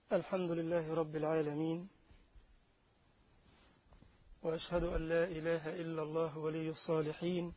الحمد لله رب العالمين وأشهد أن لا إله إلا الله ولي الصالحين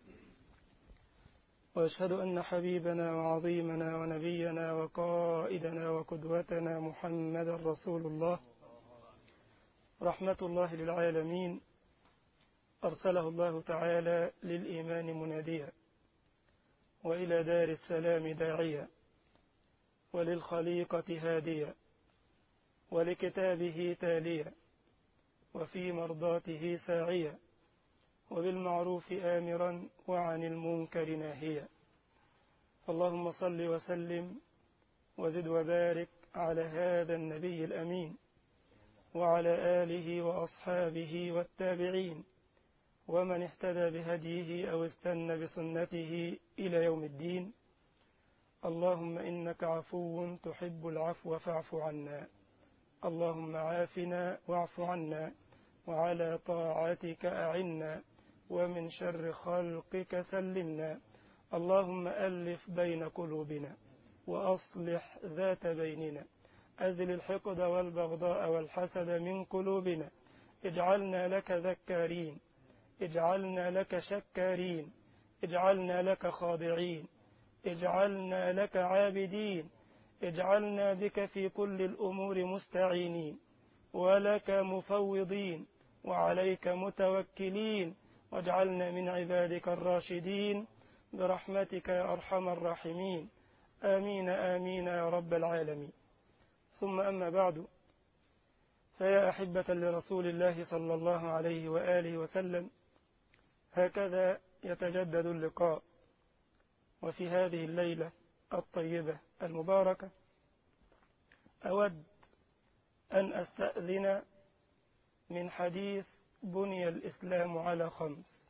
وأشهد أن حبيبنا وعظيمنا ونبينا وقائدنا وقدوتنا محمد رسول الله رحمة الله للعالمين أرسله الله تعالى للإيمان مناديا وإلى دار السلام داعيا وللخليقة هاديا ولكتابه تاليا وفي مرضاته ساعيا وبالمعروف آمرا وعن المنكر ناهيا اللهم صل وسلم وزد وبارك على هذا النبي الأمين وعلى آله وأصحابه والتابعين ومن اهتدى بهديه أو استنى بسنته إلى يوم الدين اللهم إنك عفو تحب العفو فاعف عنا اللهم عافنا واعف عنا وعلى طاعتك أعنا ومن شر خلقك سلمنا اللهم ألف بين قلوبنا وأصلح ذات بيننا أذل الحقد والبغضاء والحسد من قلوبنا اجعلنا لك ذكارين اجعلنا لك شكارين اجعلنا لك خاضعين اجعلنا لك عابدين اجعلنا بك في كل الأمور مستعينين ولك مفوضين وعليك متوكلين واجعلنا من عبادك الراشدين برحمتك يا أرحم الراحمين آمين آمين يا رب العالمين ثم أما بعد فيا أحبة لرسول الله صلى الله عليه وآله وسلم هكذا يتجدد اللقاء وفي هذه الليلة الطيبة المباركة أود أن أستأذن من حديث بني الإسلام على خمس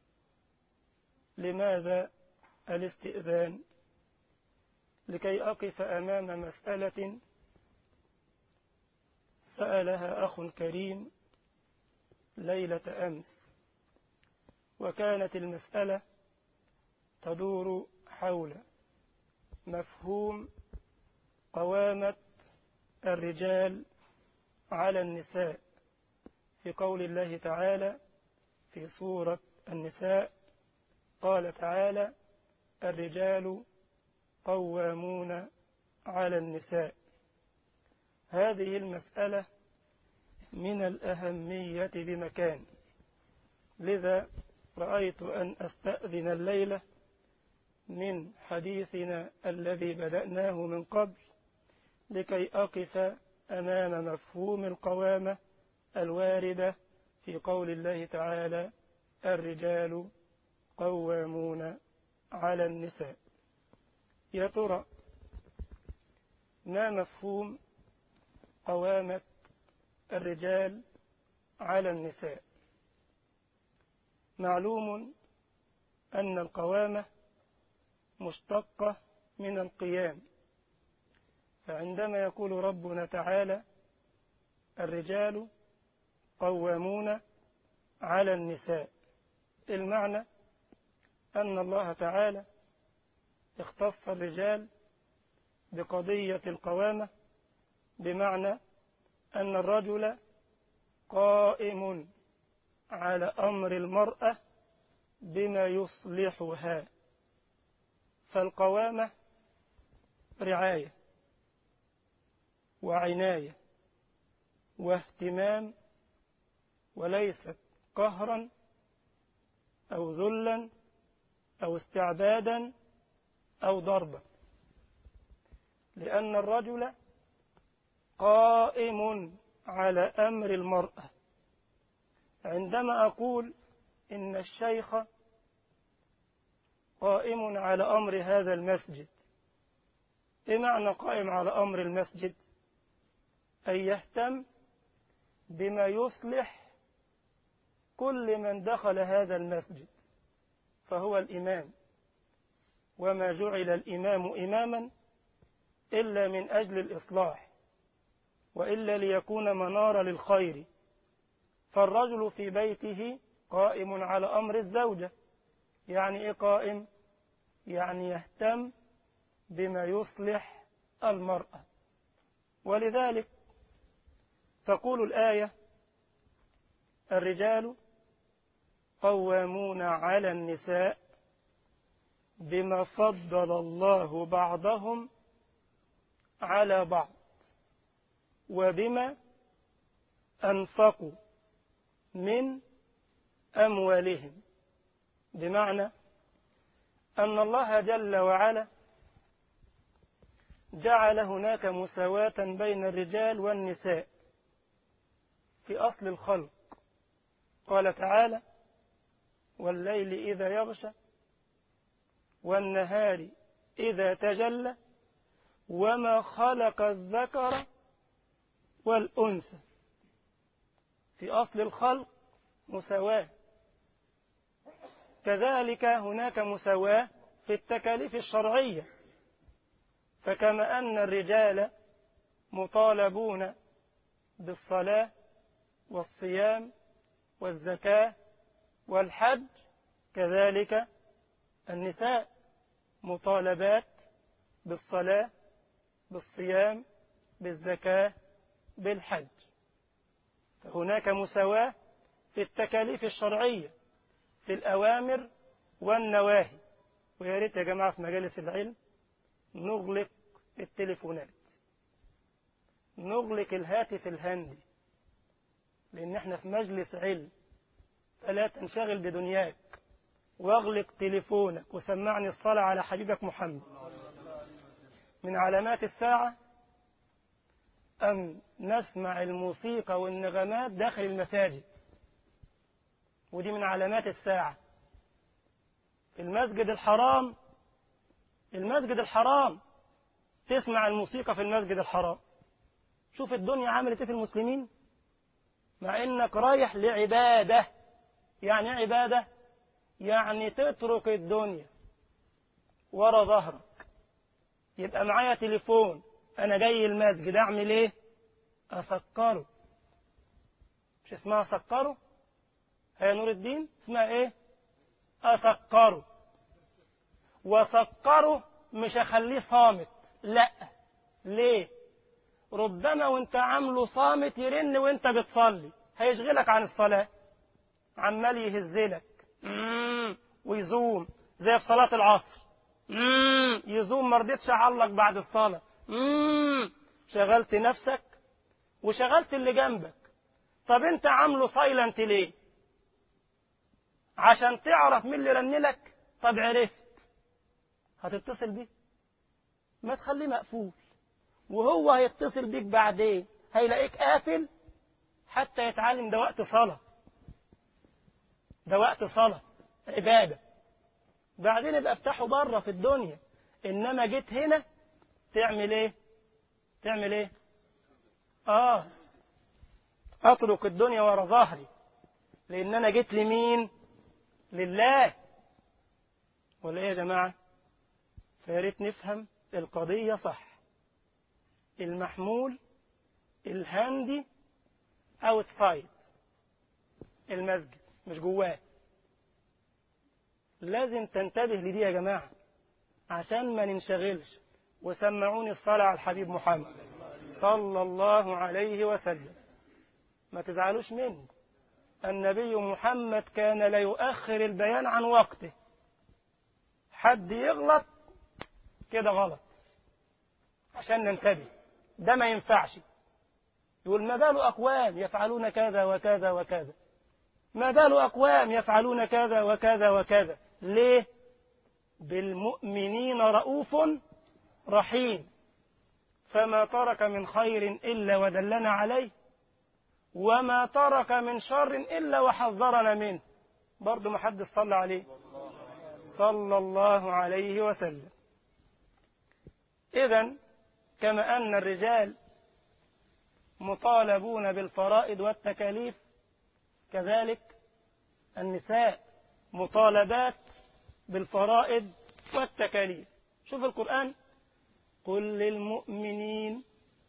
لماذا الاستئذان لكي أقف أمام مسألة سألها أخ كريم ليلة أمس وكانت المسألة تدور حول مفهوم قوامة الرجال على النساء في قول الله تعالى في سورة النساء قال تعالى الرجال قوامون على النساء هذه المسألة من الأهمية بمكان لذا رأيت أن أستأذن الليلة من حديثنا الذي بدأناه من قبل لكي أقف أمام مفهوم القوامة الواردة في قول الله تعالى الرجال قوامون على النساء يا ترى ما مفهوم قوامة الرجال على النساء معلوم أن القوامة مشتقة من القيام فعندما يقول ربنا تعالى الرجال قوامون على النساء المعنى أن الله تعالى اختص الرجال بقضية القوامة بمعنى أن الرجل قائم على أمر المرأة بما يصلحها فالقوامة رعاية وعناية واهتمام وليست قهرا أو ذلا أو استعبادا أو ضربا لأن الرجل قائم على أمر المرأة عندما أقول إن الشيخ قائم على أمر هذا المسجد بمعنى قائم على أمر المسجد أن يهتم بما يصلح كل من دخل هذا المسجد فهو الإمام وما جعل الإمام إماما إلا من أجل الإصلاح وإلا ليكون منار للخير فالرجل في بيته قائم على أمر الزوجة يعني إيه قائم يعني يهتم بما يصلح المرأة ولذلك تقول الآية الرجال قوامون على النساء بما فضل الله بعضهم على بعض وبما أنفقوا من أموالهم بمعنى أن الله جل وعلا جعل هناك مساواة بين الرجال والنساء في أصل الخلق قال تعالى والليل إذا يغشى والنهار إذا تجلى وما خلق الذكر والأنثى في أصل الخلق مساواة كذلك هناك مساواة في التكاليف الشرعية فكما أن الرجال مطالبون بالصلاة والصيام والزكاة والحج كذلك النساء مطالبات بالصلاة بالصيام بالزكاة بالحج فهناك مساواة في التكاليف الشرعية في الأوامر والنواهي ويا ريت يا جماعة في مجالس العلم نغلق التليفونات نغلق الهاتف الهندي لأن احنا في مجلس علم فلا تنشغل بدنياك واغلق تليفونك وسمعني الصلاة على حبيبك محمد من علامات الساعة أن نسمع الموسيقى والنغمات داخل المساجد ودي من علامات الساعة المسجد الحرام المسجد الحرام تسمع الموسيقى في المسجد الحرام شوف الدنيا عملت ايه في المسلمين مع انك رايح لعبادة يعني ايه عبادة يعني تترك الدنيا ورا ظهرك يبقى معايا تليفون انا جاي المسجد اعمل ايه اسكره مش اسمها اسكره هي نور الدين اسمها ايه اسكره وسكره مش اخليه صامت لا ليه ربما وانت عامله صامت يرن وانت بتصلي هيشغلك عن الصلاة عمال يهزلك ويزوم زي في صلاة العصر يزوم ما رضيتش اعلق بعد الصلاة شغلت نفسك وشغلت اللي جنبك طب انت عامله سايلنت ليه عشان تعرف مين اللي رنلك طب عرفت هتتصل بيه ما تخليه مقفول وهو هيتصل بيك بعدين هيلاقيك قافل حتى يتعلم ده وقت صلاة ده وقت صلاة عبادة بعدين يبقى افتحه بره في الدنيا انما جيت هنا تعمل ايه تعمل ايه اه اترك الدنيا ورا ظهري لان انا جيت لمين لله ولا ايه يا جماعه فيا ريت نفهم القضيه صح المحمول الهاندي اوتسايد المسجد مش جواه لازم تنتبه لدي يا جماعه عشان ما ننشغلش وسمعوني الصلاه على الحبيب محمد صلى الله عليه وسلم ما تزعلوش مني النبي محمد كان لا يؤخر البيان عن وقته حد يغلط كده غلط عشان ننتبه ده ما ينفعش يقول ما بال أقوام يفعلون كذا وكذا وكذا ما بال أقوام يفعلون كذا وكذا وكذا ليه بالمؤمنين رؤوف رحيم فما ترك من خير إلا ودلنا عليه وما ترك من شر إلا وحذرنا منه برضه ما حد صلى عليه صلى الله عليه وسلم إذا كما أن الرجال مطالبون بالفرائض والتكاليف كذلك النساء مطالبات بالفرائض والتكاليف شوف القرآن قل للمؤمنين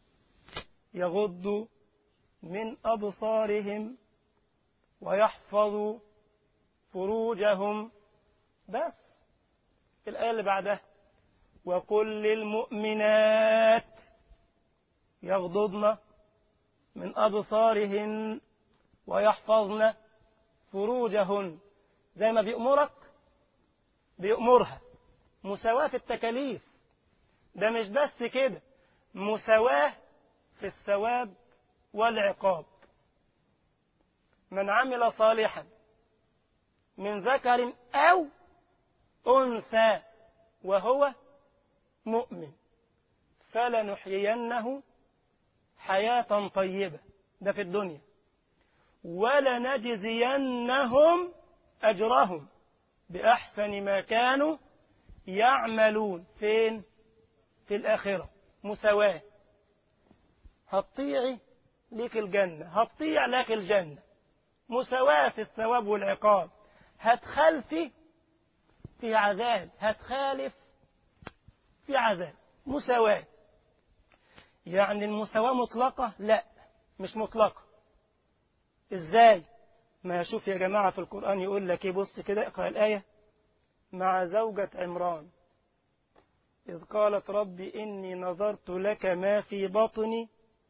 يغضوا من أبصارهم ويحفظوا فروجهم بس الآية اللي بعدها وقل للمؤمنات يغضضن من أبصارهن ويحفظن فروجهن زي ما بيأمرك بيأمرها مساواة في التكاليف ده مش بس كده مساواة في الثواب والعقاب من عمل صالحا من ذكر أو أنثى وهو مؤمن فلنحيينه حياة طيبة ده في الدنيا ولنجزينهم أجرهم بأحسن ما كانوا يعملون فين في الآخرة مساواة هتطيعي ليك الجنة هتطيع لك الجنة مساواة في الثواب والعقاب هتخالفي في عذاب هتخالف في عذاب مساواة يعني المساواة مطلقة لا مش مطلقة ازاي ما شوف يا جماعة في القرآن يقول لك ايه بص كده اقرأ الآية مع زوجة عمران إذ قالت رب إني نظرت لك ما في بطني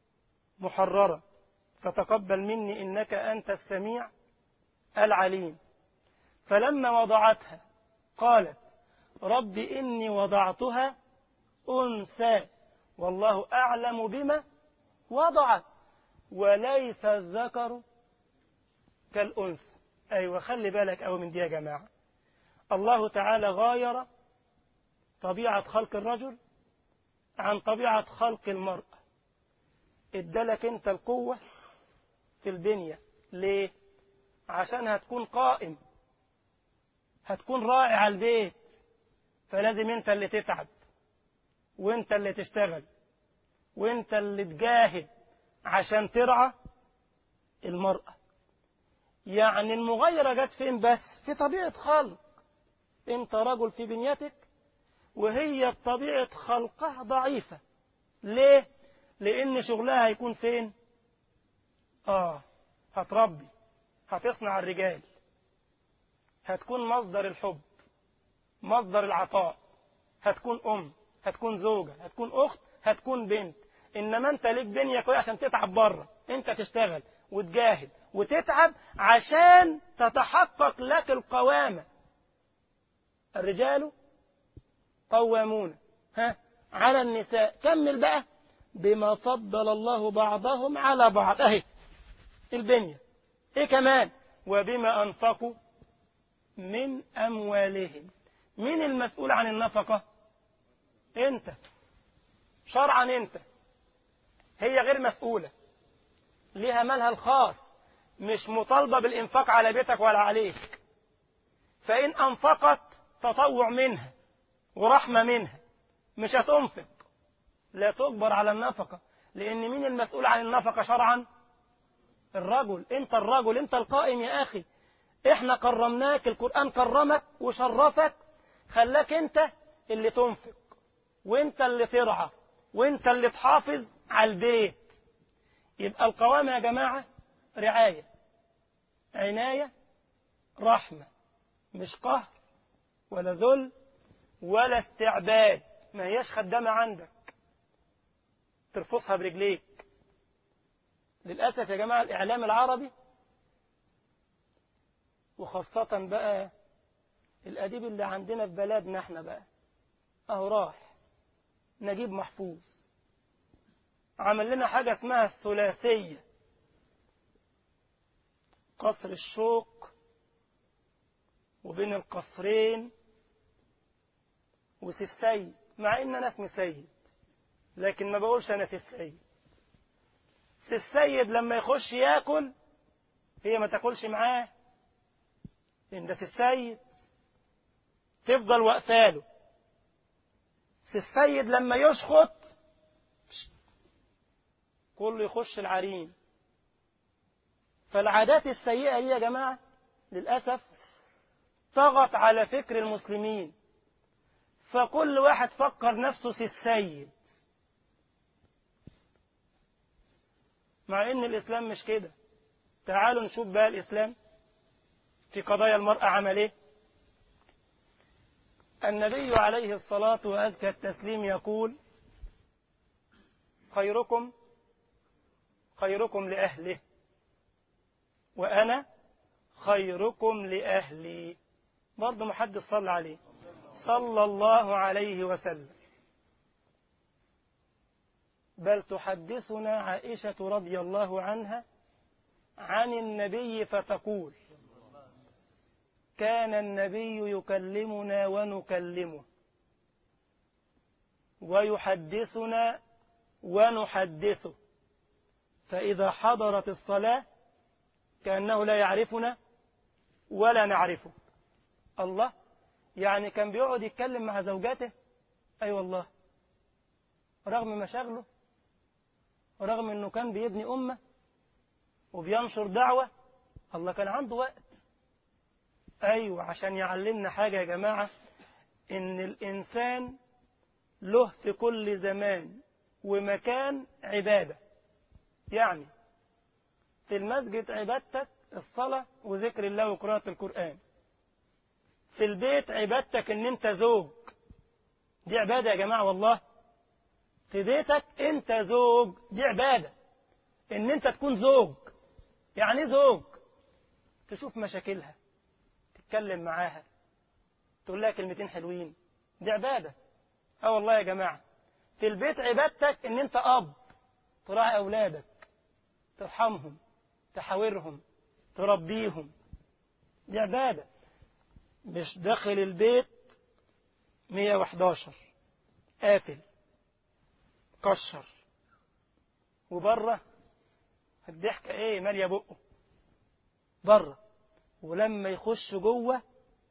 محررة فتقبل مني إنك أنت السميع العليم فلما وضعتها قالت رب إني وضعتها أنثى والله أعلم بما وضعت وليس الذكر كالأنثى أيوة خلي بالك أو من دي يا جماعة الله تعالى غاير طبيعة خلق الرجل عن طبيعة خلق المرأة ادالك انت القوة في البنية ليه عشان هتكون قائم هتكون راعي على البيت فلازم انت اللي تتعب وانت اللي تشتغل وانت اللي تجاهد عشان ترعى المرأة يعني المغايرة جت فين بس في طبيعة خلق انت رجل في بنيتك وهي بطبيعة خلقها ضعيفة ليه لان شغلها هيكون فين اه هتربي هتصنع الرجال هتكون مصدر الحب مصدر العطاء هتكون ام هتكون زوجة هتكون اخت هتكون بنت انما انت ليك بنية كويسة عشان تتعب بره انت تشتغل وتجاهد وتتعب عشان تتحقق لك القوامة الرجال قوامون ها على النساء كمل بقى بما فضل الله بعضهم على بعض اهي البنية ايه كمان وبما انفقوا من اموالهم مين المسؤول عن النفقة انت شرعا انت هي غير مسؤولة ليها مالها الخاص مش مطالبة بالإنفاق على بيتك ولا عليك فإن أنفقت تطوع منها ورحمة منها مش هتنفق لا تجبر على النفقة لأن مين المسؤول عن النفقة شرعا الرجل انت الرجل انت القائم يا أخي احنا كرمناك القرآن كرمك وشرفك خلاك انت اللي تنفق وانت اللي ترعى وانت اللي تحافظ على البيت يبقى القوامة يا جماعة رعاية عناية رحمة مش قهر ولا ذل ولا استعباد ما هياش خدامة عندك ترفصها برجليك للأسف يا جماعة الإعلام العربي وخاصة بقى الأديب اللي عندنا في بلدنا احنا بقى أهو راح نجيب محفوظ عمل لنا حاجة اسمها الثلاثية قصر الشوق وبين القصرين وسي السيد مع ان انا اسمي سيد لكن ما بقولش انا سي السيد سي السيد لما يخش ياكل هي ما تاكلش معاه لان ده سي السيد تفضل واقفاله سي السيد لما يشخط كله يخش العرين فالعادات السيئة دي يا جماعة للأسف طغت على فكر المسلمين فكل واحد فكر نفسه سي السيد مع ان الاسلام مش كده تعالوا نشوف بقى الاسلام في قضايا المرأة عمل ايه النبي عليه الصلاة وأزكى التسليم يقول خيركم خيركم لأهله وأنا خيركم لأهلي برضه محدث صلى عليه صلى الله عليه وسلم بل تحدثنا عائشة رضي الله عنها عن النبي فتقول كان النبي يكلمنا ونكلمه ويحدثنا ونحدثه فإذا حضرت الصلاة كأنه لا يعرفنا ولا نعرفه الله يعني كان بيقعد يتكلم مع زوجاته أي أيوة والله رغم مشاغله رغم أنه كان بيبني أمة وبينشر دعوة الله كان عنده وقت أيوة عشان يعلمنا حاجة يا جماعة إن الإنسان له في كل زمان ومكان عبادة يعني في المسجد عبادتك الصلاة وذكر الله وقراءة القرآن في البيت عبادتك ان انت زوج دي عبادة يا جماعة والله في بيتك انت زوج دي عبادة ان انت تكون زوج يعني زوج تشوف مشاكلها تتكلم معاها تقول لها كلمتين حلوين دي عبادة اه والله يا جماعة في البيت عبادتك ان انت اب تراعي اولادك ترحمهم تحاورهم تربيهم دي عبادة مش داخل البيت 111 قافل كشر وبره الضحكة ايه مالية بقه بره ولما يخش جوه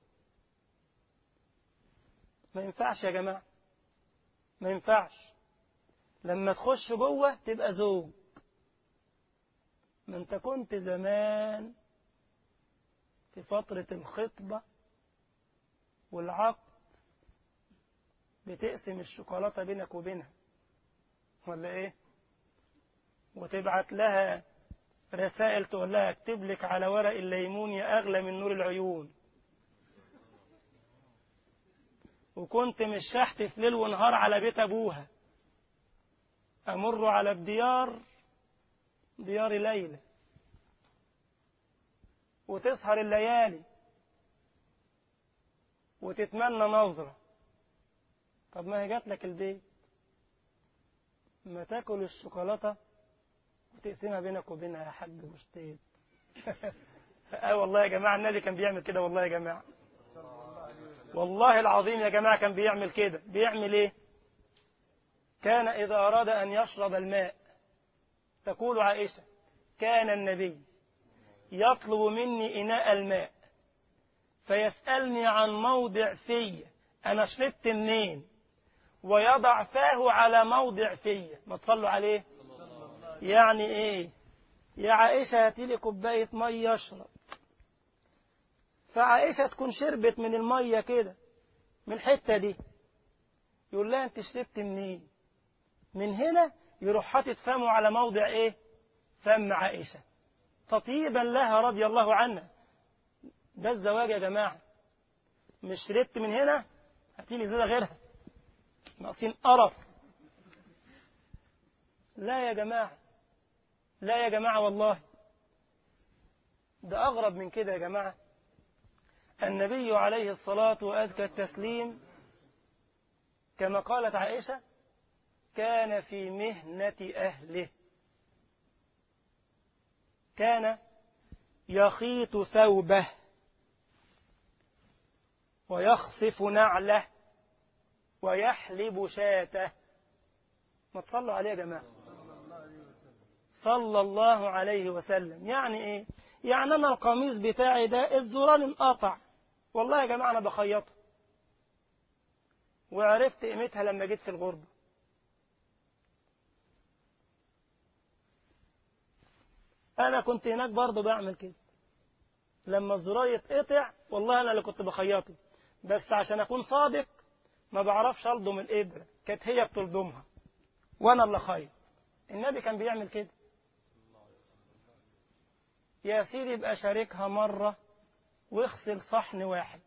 ما ينفعش يا جماعة ما ينفعش لما تخش جوه تبقى زوج ما انت كنت زمان في فترة الخطبة والعقد بتقسم الشوكولاتة بينك وبينها ولا ايه وتبعت لها رسائل تقول لها اكتب لك على ورق الليمون يا اغلى من نور العيون وكنت مش شحت في ليل ونهار على بيت ابوها امر على الديار ديار ليلى وتسهر الليالي وتتمنى نظرة طب ما هي جات لك البيت ما تاكل الشوكولاتة وتقسمها بينك وبينها يا حاج مشتيت اه والله يا جماعة النبي كان بيعمل كده والله يا جماعة والله العظيم يا جماعة كان بيعمل كده بيعمل ايه كان إذا أراد أن يشرب الماء تقول عائشة كان النبي يطلب مني إناء الماء فيسألني عن موضع في أنا شربت منين ويضع فاه على موضع في ما تصلوا عليه يعني إيه يا عائشة هاتي لي كوباية مية أشرب فعائشة تكون شربت من المية كده من الحتة دي يقول لها أنت شربت منين من هنا يروح حاطط فمه على موضع إيه فم عائشة تطيبا لها رضي الله عنها ده الزواج يا جماعة مش شربت من هنا هاتيلي زيادة غيرها ناقصين قرف لا يا جماعة لا يا جماعة والله ده أغرب من كده يا جماعة النبي عليه الصلاة وأزكى التسليم كما قالت عائشة كان في مهنة أهله كان يخيط ثوبه ويخصف نعله ويحلب شاته ما تصلوا عليه يا جماعة صلى الله عليه وسلم يعني ايه يعني انا القميص بتاعي ده الزرار انقطع والله يا جماعة انا بخيطه وعرفت قيمتها لما جيت في الغربة انا كنت هناك برضه بعمل كده لما الزرار يتقطع والله انا اللي كنت بخيطه بس عشان اكون صادق ما بعرفش الضم الابره كانت هي بتلضمها وانا اللي خيط النبي كان بيعمل كده يا سيدي يبقى شاركها مرة واغسل صحن واحد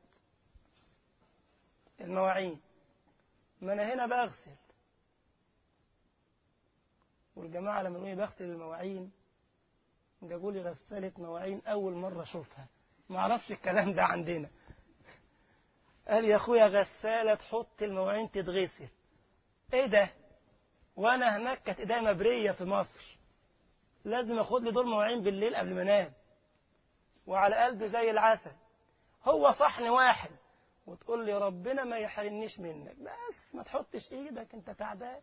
المواعين ما انا هنا بغسل والجماعة لما يقولوا لي بغسل المواعين جابوا لي غسالة مواعين أول مرة أشوفها ما أعرفش الكلام ده عندنا قال يا أخويا غسالة تحط المواعين تتغسل إيه ده وأنا هناك كانت إيديا مبرية في مصر لازم أخد لي دور مواعين بالليل قبل ما أنام وعلى قلبي زي العسل هو صحن واحد وتقول لي ربنا ما يحرمنيش منك بس ما تحطش ايدك انت تعبان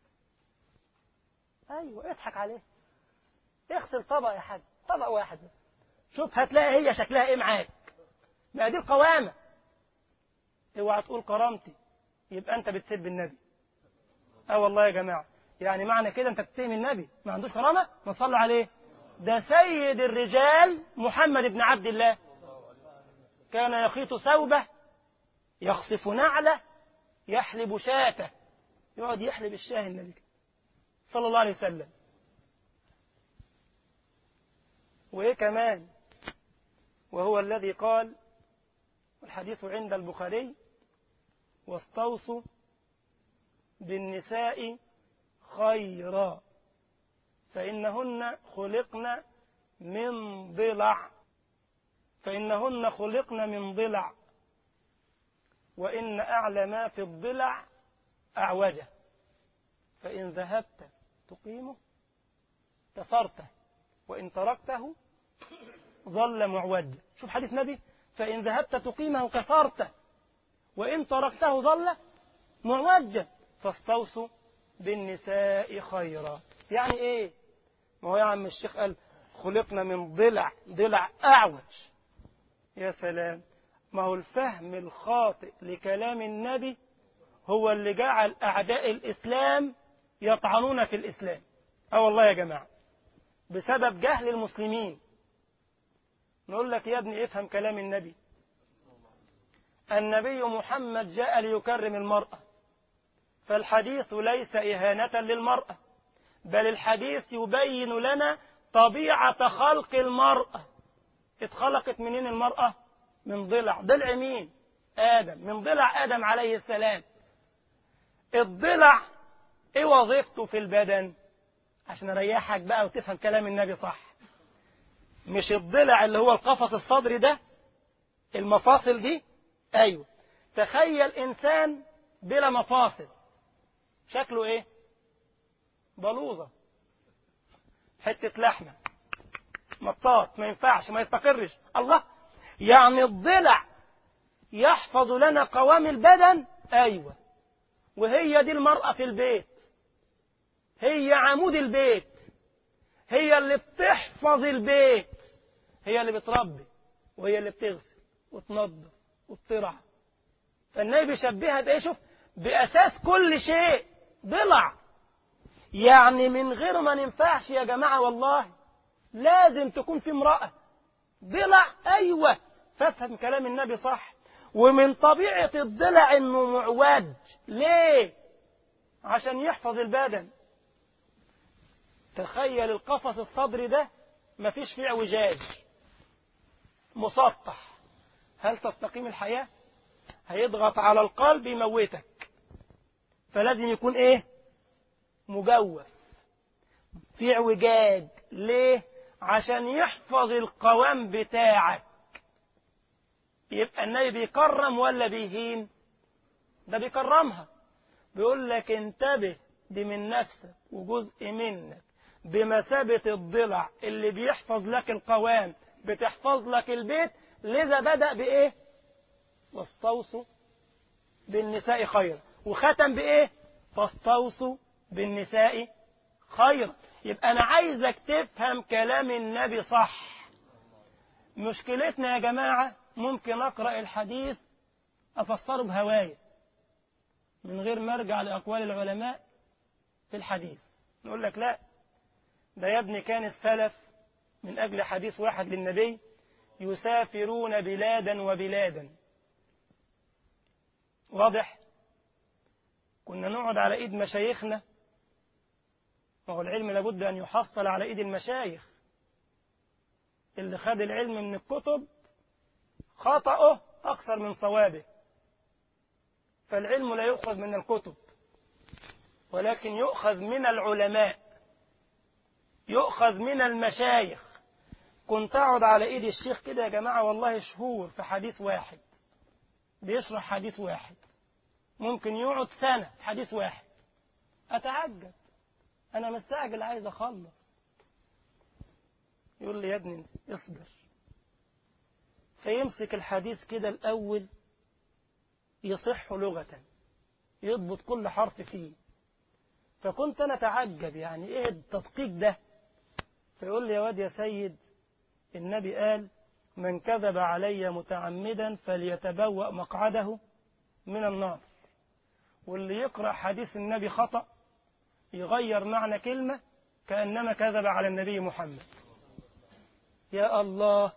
ايوه اضحك عليه اغسل طبق يا حاج طبق واحد بس شوف هتلاقي هي شكلها ايه معاك ما دي القوامة اوعى تقول كرامتي يبقى انت بتسب النبي اه والله يا جماعة يعني معنى كده انت بتتهم النبي ما عندوش كرامة ما صلى عليه ده سيد الرجال محمد بن عبد الله كان يخيط ثوبه يخصف نعله يحلب شاته يقعد يحلب الشاه النبي صلى الله عليه وسلم وإيه كمان وهو الذي قال الحديث عند البخاري واستوصوا بالنساء خيرا فإنهن خلقن من ضلع فإنهن خلقن من ضلع وإن أعلى ما في الضلع أعوجه فإن ذهبت تقيمه كسرته وإن تركته ظل معوجا شوف حديث نبي فإن ذهبت تقيمه كسرته وإن تركته ظل معوجا فاستوصوا بالنساء خيرا يعني إيه ما هو يا عم الشيخ قال خلقنا من ضلع ضلع أعوج يا سلام ما هو الفهم الخاطئ لكلام النبي هو اللي جعل أعداء الإسلام يطعنون في الإسلام أه والله يا جماعة بسبب جهل المسلمين نقول لك يا ابني افهم كلام النبي النبي محمد جاء ليكرم المرأة فالحديث ليس إهانة للمرأة بل الحديث يبين لنا طبيعة خلق المرأة اتخلقت منين المرأة من ضلع ضلع مين آدم من ضلع آدم عليه السلام الضلع ايه وظيفته في البدن عشان اريحك بقى وتفهم كلام النبي صح مش الضلع اللي هو القفص الصدري ده المفاصل دي ايوه تخيل انسان بلا مفاصل شكله ايه بلوزه حته لحمه مطاط ما ينفعش ما يستقرش الله يعني الضلع يحفظ لنا قوام البدن ايوه وهي دي المرأة في البيت هي عمود البيت هي اللي بتحفظ البيت هي اللي بتربي وهي اللي بتغسل وتنظف وتطرع فالنبي بيشبهها بايه شوف باساس كل شيء ضلع يعني من غير ما ننفعش يا جماعه والله لازم تكون في امراه ضلع ايوه فافهم كلام النبي صح ومن طبيعه الضلع انه معوج ليه عشان يحفظ البدن تخيل القفص الصدري ده مفيش فيه اعوجاج مسطح هل تستقيم الحياة هيضغط على القلب يموتك فلازم يكون ايه مجوف في اعوجاج ليه عشان يحفظ القوام بتاعك يبقى النبي بيكرم ولا بيهين ده بيكرمها بيقول لك انتبه دي من نفسك وجزء منك بمثابة الضلع اللي بيحفظ لك القوام بتحفظ لك البيت لذا بدأ بإيه واستوصوا بالنساء خيرا وختم بإيه فاستوصوا بالنساء خيرا يبقى أنا عايزك تفهم كلام النبي صح مشكلتنا يا جماعة ممكن أقرأ الحديث أفسره بهواية من غير ما أرجع لأقوال العلماء في الحديث نقول لك لا ده يا ابني كان السلف من أجل حديث واحد للنبي يسافرون بلادا وبلادا واضح كنا نقعد على ايد مشايخنا وهو العلم لابد ان يحصل على ايد المشايخ اللي خد العلم من الكتب خطأه اكثر من صوابه فالعلم لا يؤخذ من الكتب ولكن يؤخذ من العلماء يؤخذ من المشايخ كنت أقعد على إيد الشيخ كده يا جماعة والله شهور في حديث واحد بيشرح حديث واحد ممكن يقعد سنة في حديث واحد أتعجب أنا مستعجل عايز أخلص يقول لي يا ابني اصبر فيمسك الحديث كده الأول يصح لغة يضبط كل حرف فيه فكنت أنا أتعجب يعني إيه التدقيق ده فيقول لي يا واد يا سيد النبي قال من كذب علي متعمدا فليتبوأ مقعده من النار واللي يقرأ حديث النبي خطأ يغير معنى كلمة كأنما كذب على النبي محمد يا الله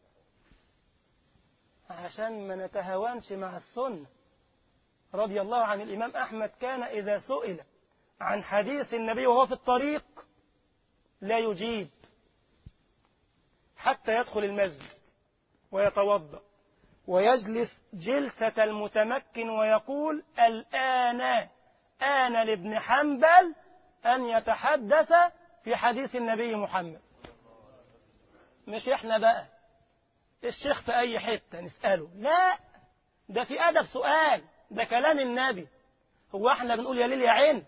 عشان ما نتهاونش مع السنة رضي الله عن الإمام أحمد كان إذا سئل عن حديث النبي وهو في الطريق لا يجيب حتى يدخل المسجد ويتوضأ ويجلس جلسة المتمكن ويقول الآن آن لابن حنبل أن يتحدث في حديث النبي محمد مش إحنا بقى الشيخ في أي حتة نسأله لا ده في أدب سؤال ده كلام النبي هو احنا بنقول يا ليل يا عين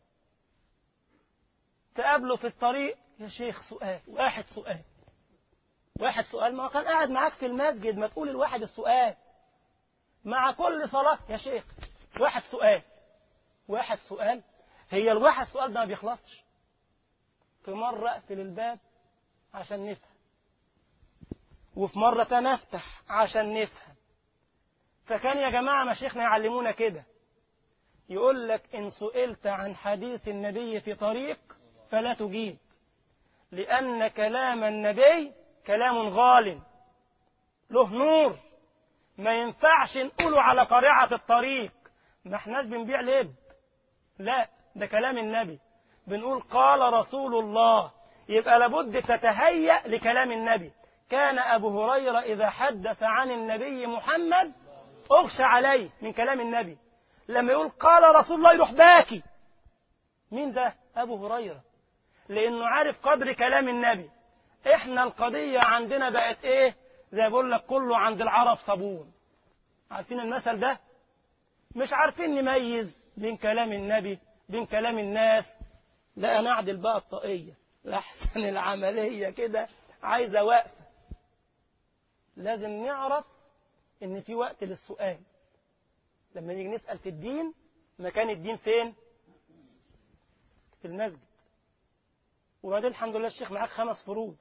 تقابله في الطريق يا شيخ سؤال واحد سؤال واحد سؤال ما هو كان قاعد معاك في المسجد ما تقول الواحد السؤال مع كل صلاة يا شيخ واحد سؤال واحد سؤال هي الواحد سؤال ده ما بيخلصش في مرة أقفل الباب عشان نفهم وفي مرة تانية أفتح عشان نفهم فكان يا جماعة مشيخنا يعلمونا كده يقول لك إن سئلت عن حديث النبي في طريق فلا تجيب لأن كلام النبي كلام غال له نور ما ينفعش نقوله على قارعة الطريق ما احناش بنبيع لب لا ده كلام النبي بنقول قال رسول الله يبقى لابد تتهيأ لكلام النبي كان أبو هريرة إذا حدث عن النبي محمد أغشى عليه من كلام النبي لما يقول قال رسول الله يروح باكي مين ده أبو هريرة لأنه عارف قدر كلام النبي إحنا القضية عندنا بقت إيه زي بقول لك كله عند العرب صابون عارفين المثل ده مش عارفين نميز بين كلام النبي بين كلام الناس لا أنا أعدل بقى الطاقية لحسن العملية كده عايزة وقفة لازم نعرف إن في وقت للسؤال لما نيجي نسأل في الدين مكان الدين فين في المسجد وبعدين الحمد لله الشيخ معاك خمس فروض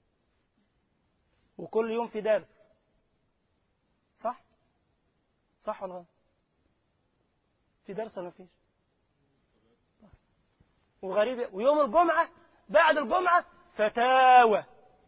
وكل يوم في درس صح صح ولا غلط في درس ولا مفيش وغريب ويوم الجمعة بعد الجمعة فتاوى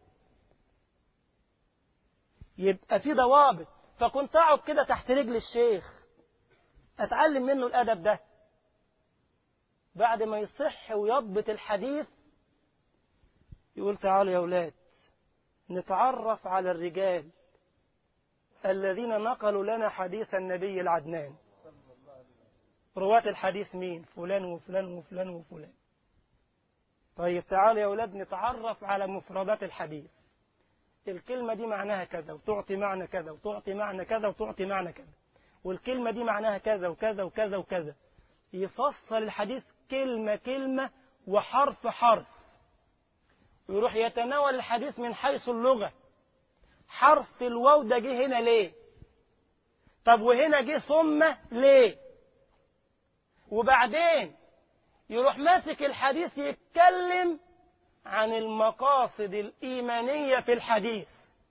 يبقى في ضوابط فكنت اقعد كده تحت رجل الشيخ اتعلم منه الادب ده بعد ما يصح ويضبط الحديث يقول تعالوا يا اولاد نتعرف على الرجال الذين نقلوا لنا حديث النبي العدنان رواة الحديث مين فلان وفلان وفلان وفلان طيب تعالوا يا أولاد نتعرف على مفردات الحديث الكلمة دي معناها كذا وتعطي معنى كذا وتعطي معنى كذا وتعطي معنى كذا والكلمة دي معناها كذا وكذا وكذا وكذا يفصل الحديث كلمة كلمة وحرف حرف ويروح يتناول الحديث من حيث اللغة حرف الواو ده جه هنا ليه طب وهنا جه ثم ليه وبعدين يروح ماسك الحديث يتكلم عن المقاصد الإيمانية في الحديث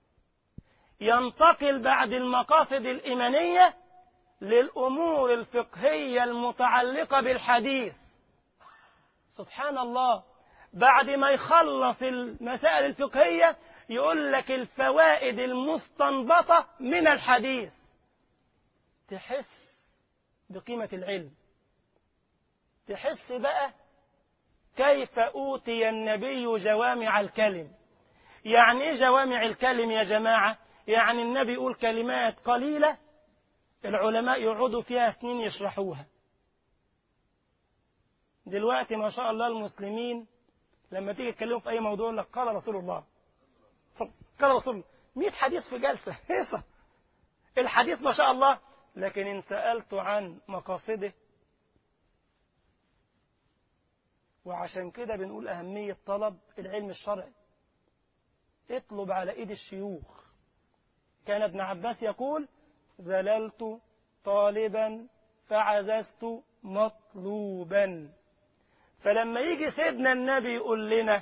ينتقل بعد المقاصد الإيمانية للأمور الفقهية المتعلقة بالحديث سبحان الله بعد ما يخلص المسائل الفقهية يقول لك الفوائد المستنبطة من الحديث تحس بقيمة العلم تحس بقى كيف أوتي النبي جوامع الكلم يعني إيه جوامع الكلم يا جماعة يعني النبي يقول كلمات قليلة العلماء يقعدوا فيها سنين يشرحوها دلوقتي ما شاء الله المسلمين لما تيجي تكلمه في أي موضوع يقول لك قال رسول الله قال رسول الله 100 حديث في جلسة هيصة الحديث ما شاء الله لكن إن سألت عن مقاصده وعشان كده بنقول أهمية طلب العلم الشرعي اطلب على إيد الشيوخ كان ابن عباس يقول ذللت طالبا فعززت مطلوبا فلما يجي سيدنا النبي يقول لنا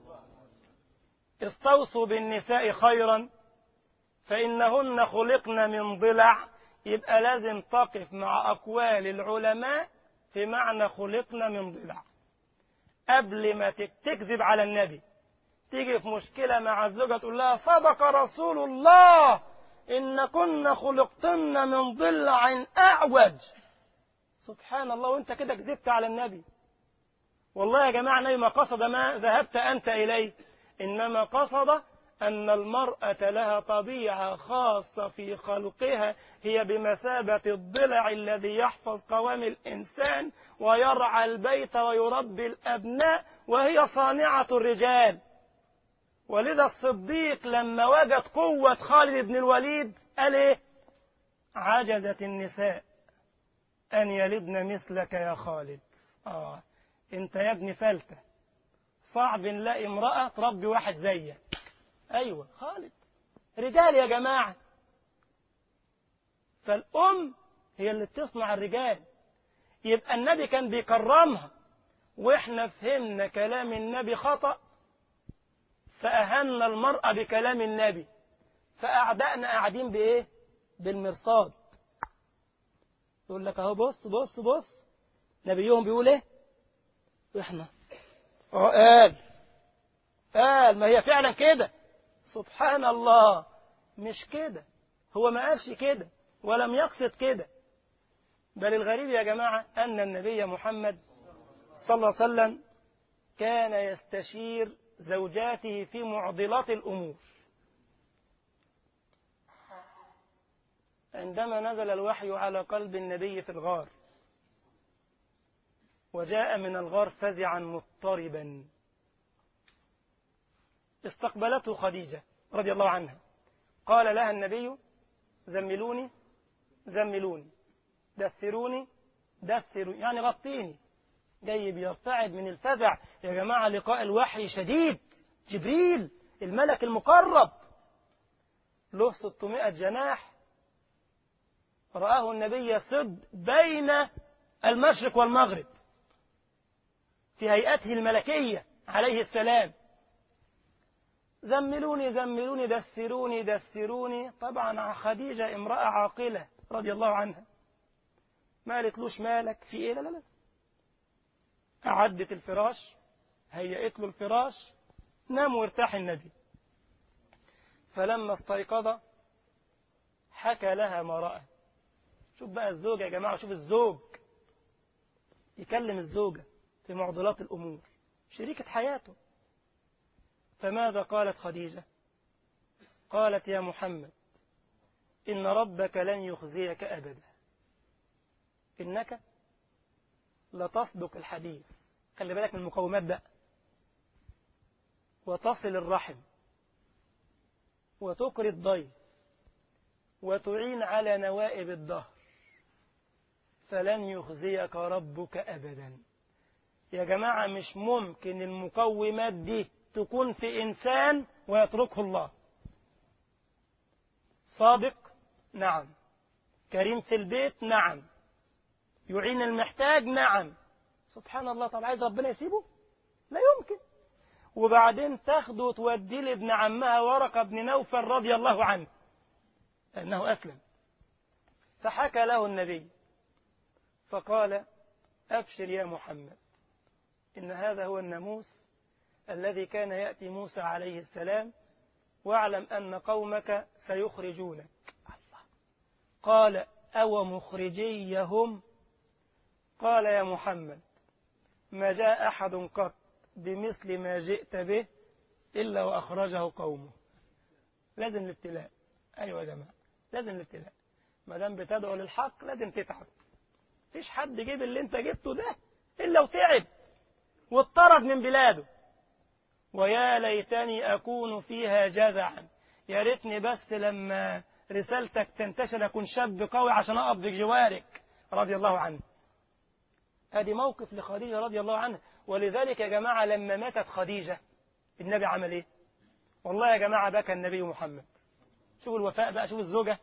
استوصوا بالنساء خيرا فإنهن خلقن من ضلع يبقى لازم تقف مع أقوال العلماء في معنى خلقن من ضلع قبل ما تكذب على النبي تيجي في مشكلة مع الزوجة تقول لها صدق رسول الله إن كنا خلقتن من ضلع أعوج سبحان الله وانت كده كذبت على النبي والله يا جماعة النبي ما قصد ما ذهبت أنت إليه إنما قصد أن المرأة لها طبيعة خاصة في خلقها هي بمثابة الضلع الذي يحفظ قوام الإنسان ويرعى البيت ويربي الأبناء وهي صانعة الرجال ولذا الصديق لما وجد قوة خالد بن الوليد قال إيه عجزت النساء أن يلدن مثلك يا خالد آه أنت يا ابني فلتة صعب نلاقي امرأة تربي واحد زيك أيوة خالد رجال يا جماعة فالأم هي اللي بتصنع الرجال يبقى النبي كان بيكرمها وإحنا فهمنا كلام النبي خطأ فأهنا المرأة بكلام النبي فأعدائنا قاعدين بإيه؟ بالمرصاد يقول لك أهو بص بص بص نبيهم بيقول إيه؟ وإحنا أه قال قال ما هي فعلا كده سبحان الله مش كده هو ما قالش كده ولم يقصد كده بل الغريب يا جماعة أن النبي محمد صلى الله عليه وسلم كان يستشير زوجاته في معضلات الأمور عندما نزل الوحي على قلب النبي في الغار وجاء من الغار فزعا مضطربا استقبلته خديجة رضي الله عنها قال لها النبي زملوني زملوني دثروني دثروني يعني غطيني جاي بيرتعد من الفزع يا جماعة لقاء الوحي شديد جبريل الملك المقرب له 600 جناح رآه النبي يصد بين المشرق والمغرب في هيئته الملكية عليه السلام زملوني زملوني دثروني دثروني طبعا خديجة امرأة عاقلة رضي الله عنها ما قالتلوش مالك في ايه لا لا لا أعدت الفراش هيئت له الفراش نام وارتاح النبي فلما استيقظ حكى لها ما رأى شوف بقى الزوج يا جماعة شوف الزوج يكلم الزوجة في معضلات الأمور شريكة حياته فماذا قالت خديجة قالت يا محمد إن ربك لن يخزيك أبدا إنك لتصدق الحديث خلي بالك من المقومات بقى وتصل الرحم وتقري الضيف وتعين على نوائب الدهر فلن يخزيك ربك أبدا يا جماعة مش ممكن المقومات دي تكون في إنسان ويتركه الله صادق نعم كريم في البيت نعم يعين المحتاج نعم سبحان الله طب عايز ربنا يسيبه لا يمكن وبعدين تاخده وتوديه لابن عمها ورقة بن نوفل رضي الله عنه لأنه أسلم فحكى له النبي فقال أبشر يا محمد إن هذا هو الناموس الذي كان يأتي موسى عليه السلام واعلم أن قومك سيخرجونك الله قال أو مخرجيهم قال يا محمد ما جاء أحد قط بمثل ما جئت به إلا وأخرجه قومه لازم الابتلاء أيوة يا جماعة لازم الابتلاء ما دام بتدعو للحق لازم تتعب مفيش حد جيب اللي انت جبته ده إلا وتعب واضطرد من بلاده ويا ليتني أكون فيها جذعا يا ريتني بس لما رسالتك تنتشر أكون شاب قوي عشان أقف بجوارك رضي الله عنه ادي موقف لخديجة رضي الله عنها ولذلك يا جماعة لما ماتت خديجة النبي عمل ايه والله يا جماعة بكى النبي محمد شوفوا الوفاء بقى شوفوا الزوجة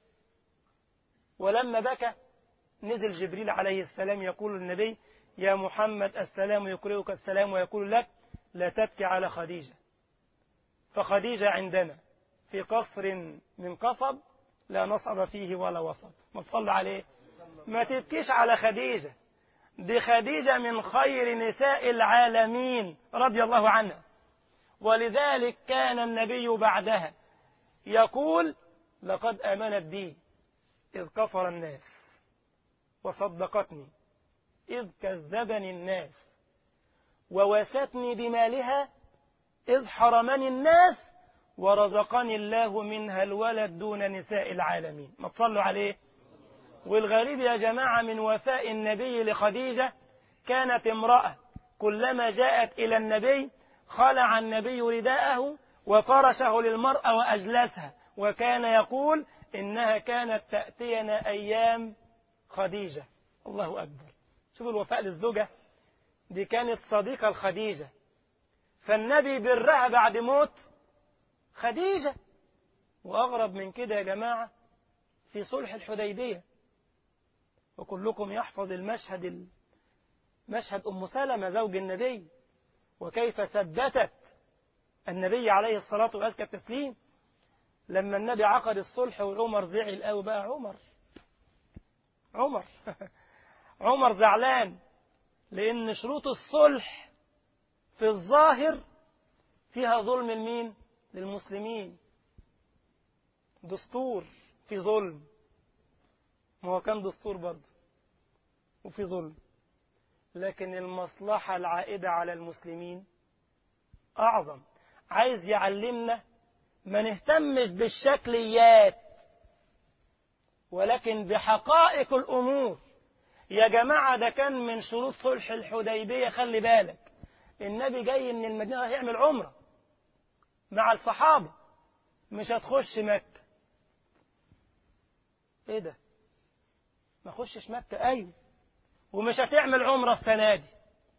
ولما بكى نزل جبريل عليه السلام يقول للنبي يا محمد السلام يقرئك السلام ويقول لك لا تبكي على خديجة فخديجة عندنا في قصر من قصب لا نصب فيه ولا وصب ما تصلي عليه ما تبكيش على خديجة دي خديجة من خير نساء العالمين رضي الله عنها ولذلك كان النبي بعدها يقول لقد آمنت بي إذ كفر الناس وصدقتني إذ كذبني الناس ووستني بمالها إذ حرمني الناس ورزقني الله منها الولد دون نساء العالمين ما تصلوا عليه والغريب يا جماعة من وفاء النبي لخديجة كانت امرأة كلما جاءت إلى النبي خلع النبي رداءه وفرشه للمرأة وأجلسها وكان يقول إنها كانت تأتينا أيام خديجة الله أكبر شوفوا الوفاء للزوجة دي كانت صديقة الخديجة فالنبي برها بعد موت خديجة وأغرب من كده يا جماعة في صلح الحديبية وكلكم يحفظ المشهد مشهد أم سلمة زوج النبي وكيف ثبتت النبي عليه الصلاة وأزكى التسليم لما النبي عقد الصلح وعمر زعل قوي بقى عمر عمر عمر زعلان لأن شروط الصلح في الظاهر فيها ظلم المين للمسلمين دستور في ظلم ما هو كان دستور برضه وفي ظلم لكن المصلحة العائدة على المسلمين أعظم عايز يعلمنا ما نهتمش بالشكليات ولكن بحقائق الأمور يا جماعة ده كان من شروط صلح الحديبية خلي بالك النبي جاي من المدينة هيعمل عمرة مع الصحابة مش هتخش مكة ايه ده ما اخشش مكة ايوه ومش هتعمل عمرة السنة دي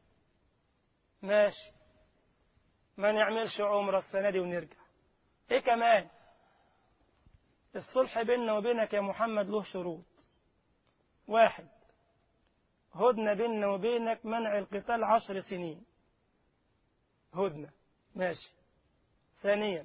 ماشي ما نعملش عمرة السنة دي ونرجع ايه كمان الصلح بيننا وبينك يا محمد له شروط واحد هدنة بيننا وبينك منع القتال عشر سنين هدنة ماشي ثانيا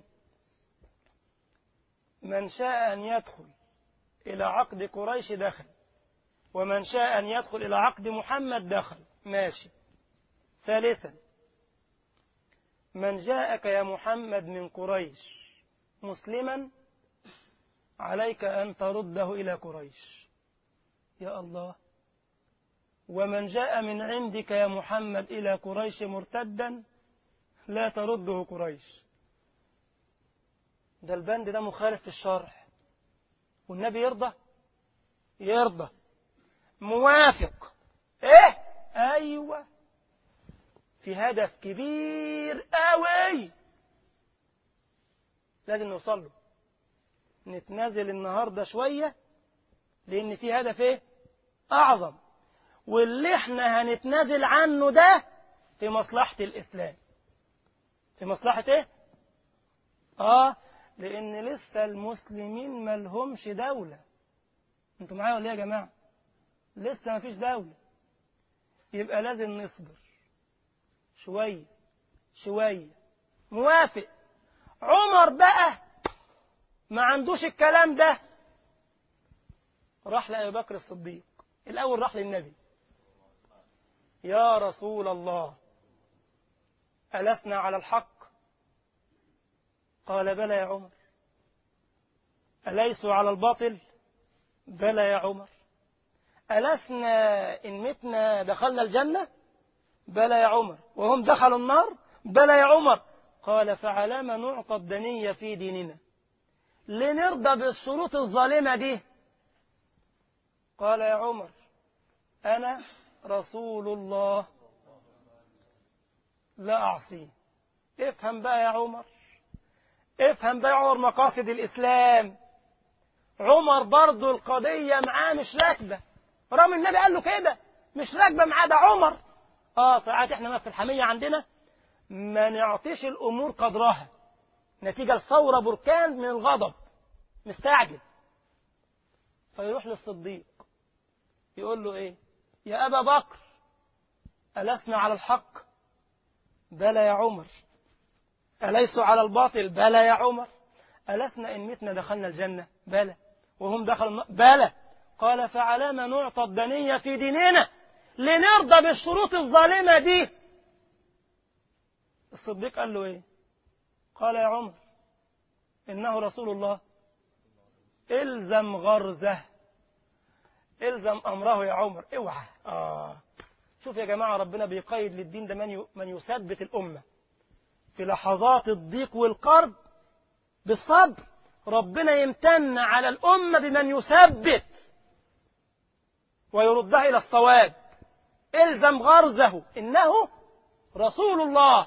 من شاء أن يدخل إلى عقد قريش دخل ومن شاء أن يدخل إلى عقد محمد دخل ماشي ثالثا من جاءك يا محمد من قريش مسلما عليك أن ترده إلى قريش يا الله ومن جاء من عندك يا محمد إلى قريش مرتدا لا ترده قريش ده البند ده مخالف في الشرع والنبي يرضى يرضى موافق ايه ايوه في هدف كبير قوي لازم نوصل له نتنازل النهارده شويه لان في هدف ايه اعظم واللي احنا هنتنازل عنه ده في مصلحه الاسلام في مصلحه ايه اه لان لسه المسلمين ملهمش دوله انتوا معايا ولا ايه يا جماعه لسه ما فيش دولة يبقى لازم نصبر شوية شوية موافق عمر بقى ما عندوش الكلام ده راح لأبي بكر الصديق الأول راح للنبي يا رسول الله ألسنا على الحق قال بلى يا عمر أليسوا على الباطل بلى يا عمر ألسنا إن متنا دخلنا الجنة بلى يا عمر وهم دخلوا النار بلى يا عمر قال فعلام نعطى الدنية في ديننا لنرضى بالشروط الظالمة دي قال يا عمر أنا رسول الله لا أعصيه افهم بقى يا عمر افهم بقى يا عمر مقاصد الإسلام عمر برضو القضية معاه مش راكبة رغم النبي قال له كده مش راكبة معاه ده عمر اه ساعات احنا في الحمية عندنا ما نعطيش الأمور قدرها نتيجة لثورة بركان من الغضب مستعجل فيروح للصديق يقول له ايه يا أبا بكر ألسنا على الحق بلى يا عمر أليسوا على الباطل بلى يا عمر ألسنا إن متنا دخلنا الجنة بلى وهم دخلوا النار بلى قال فعلى ما نعطى الدنية في ديننا لنرضى بالشروط الظالمة دي الصديق قال له ايه قال يا عمر إنه رسول الله الزم غرزه الزم أمره يا عمر اوعى آه شوف يا جماعة ربنا بيقيد للدين ده من من يثبت الأمة في لحظات الضيق والقرب بالصبر ربنا يمتن على الأمة بمن يثبت ويردها إلى الصواب الزم غرزه إنه رسول الله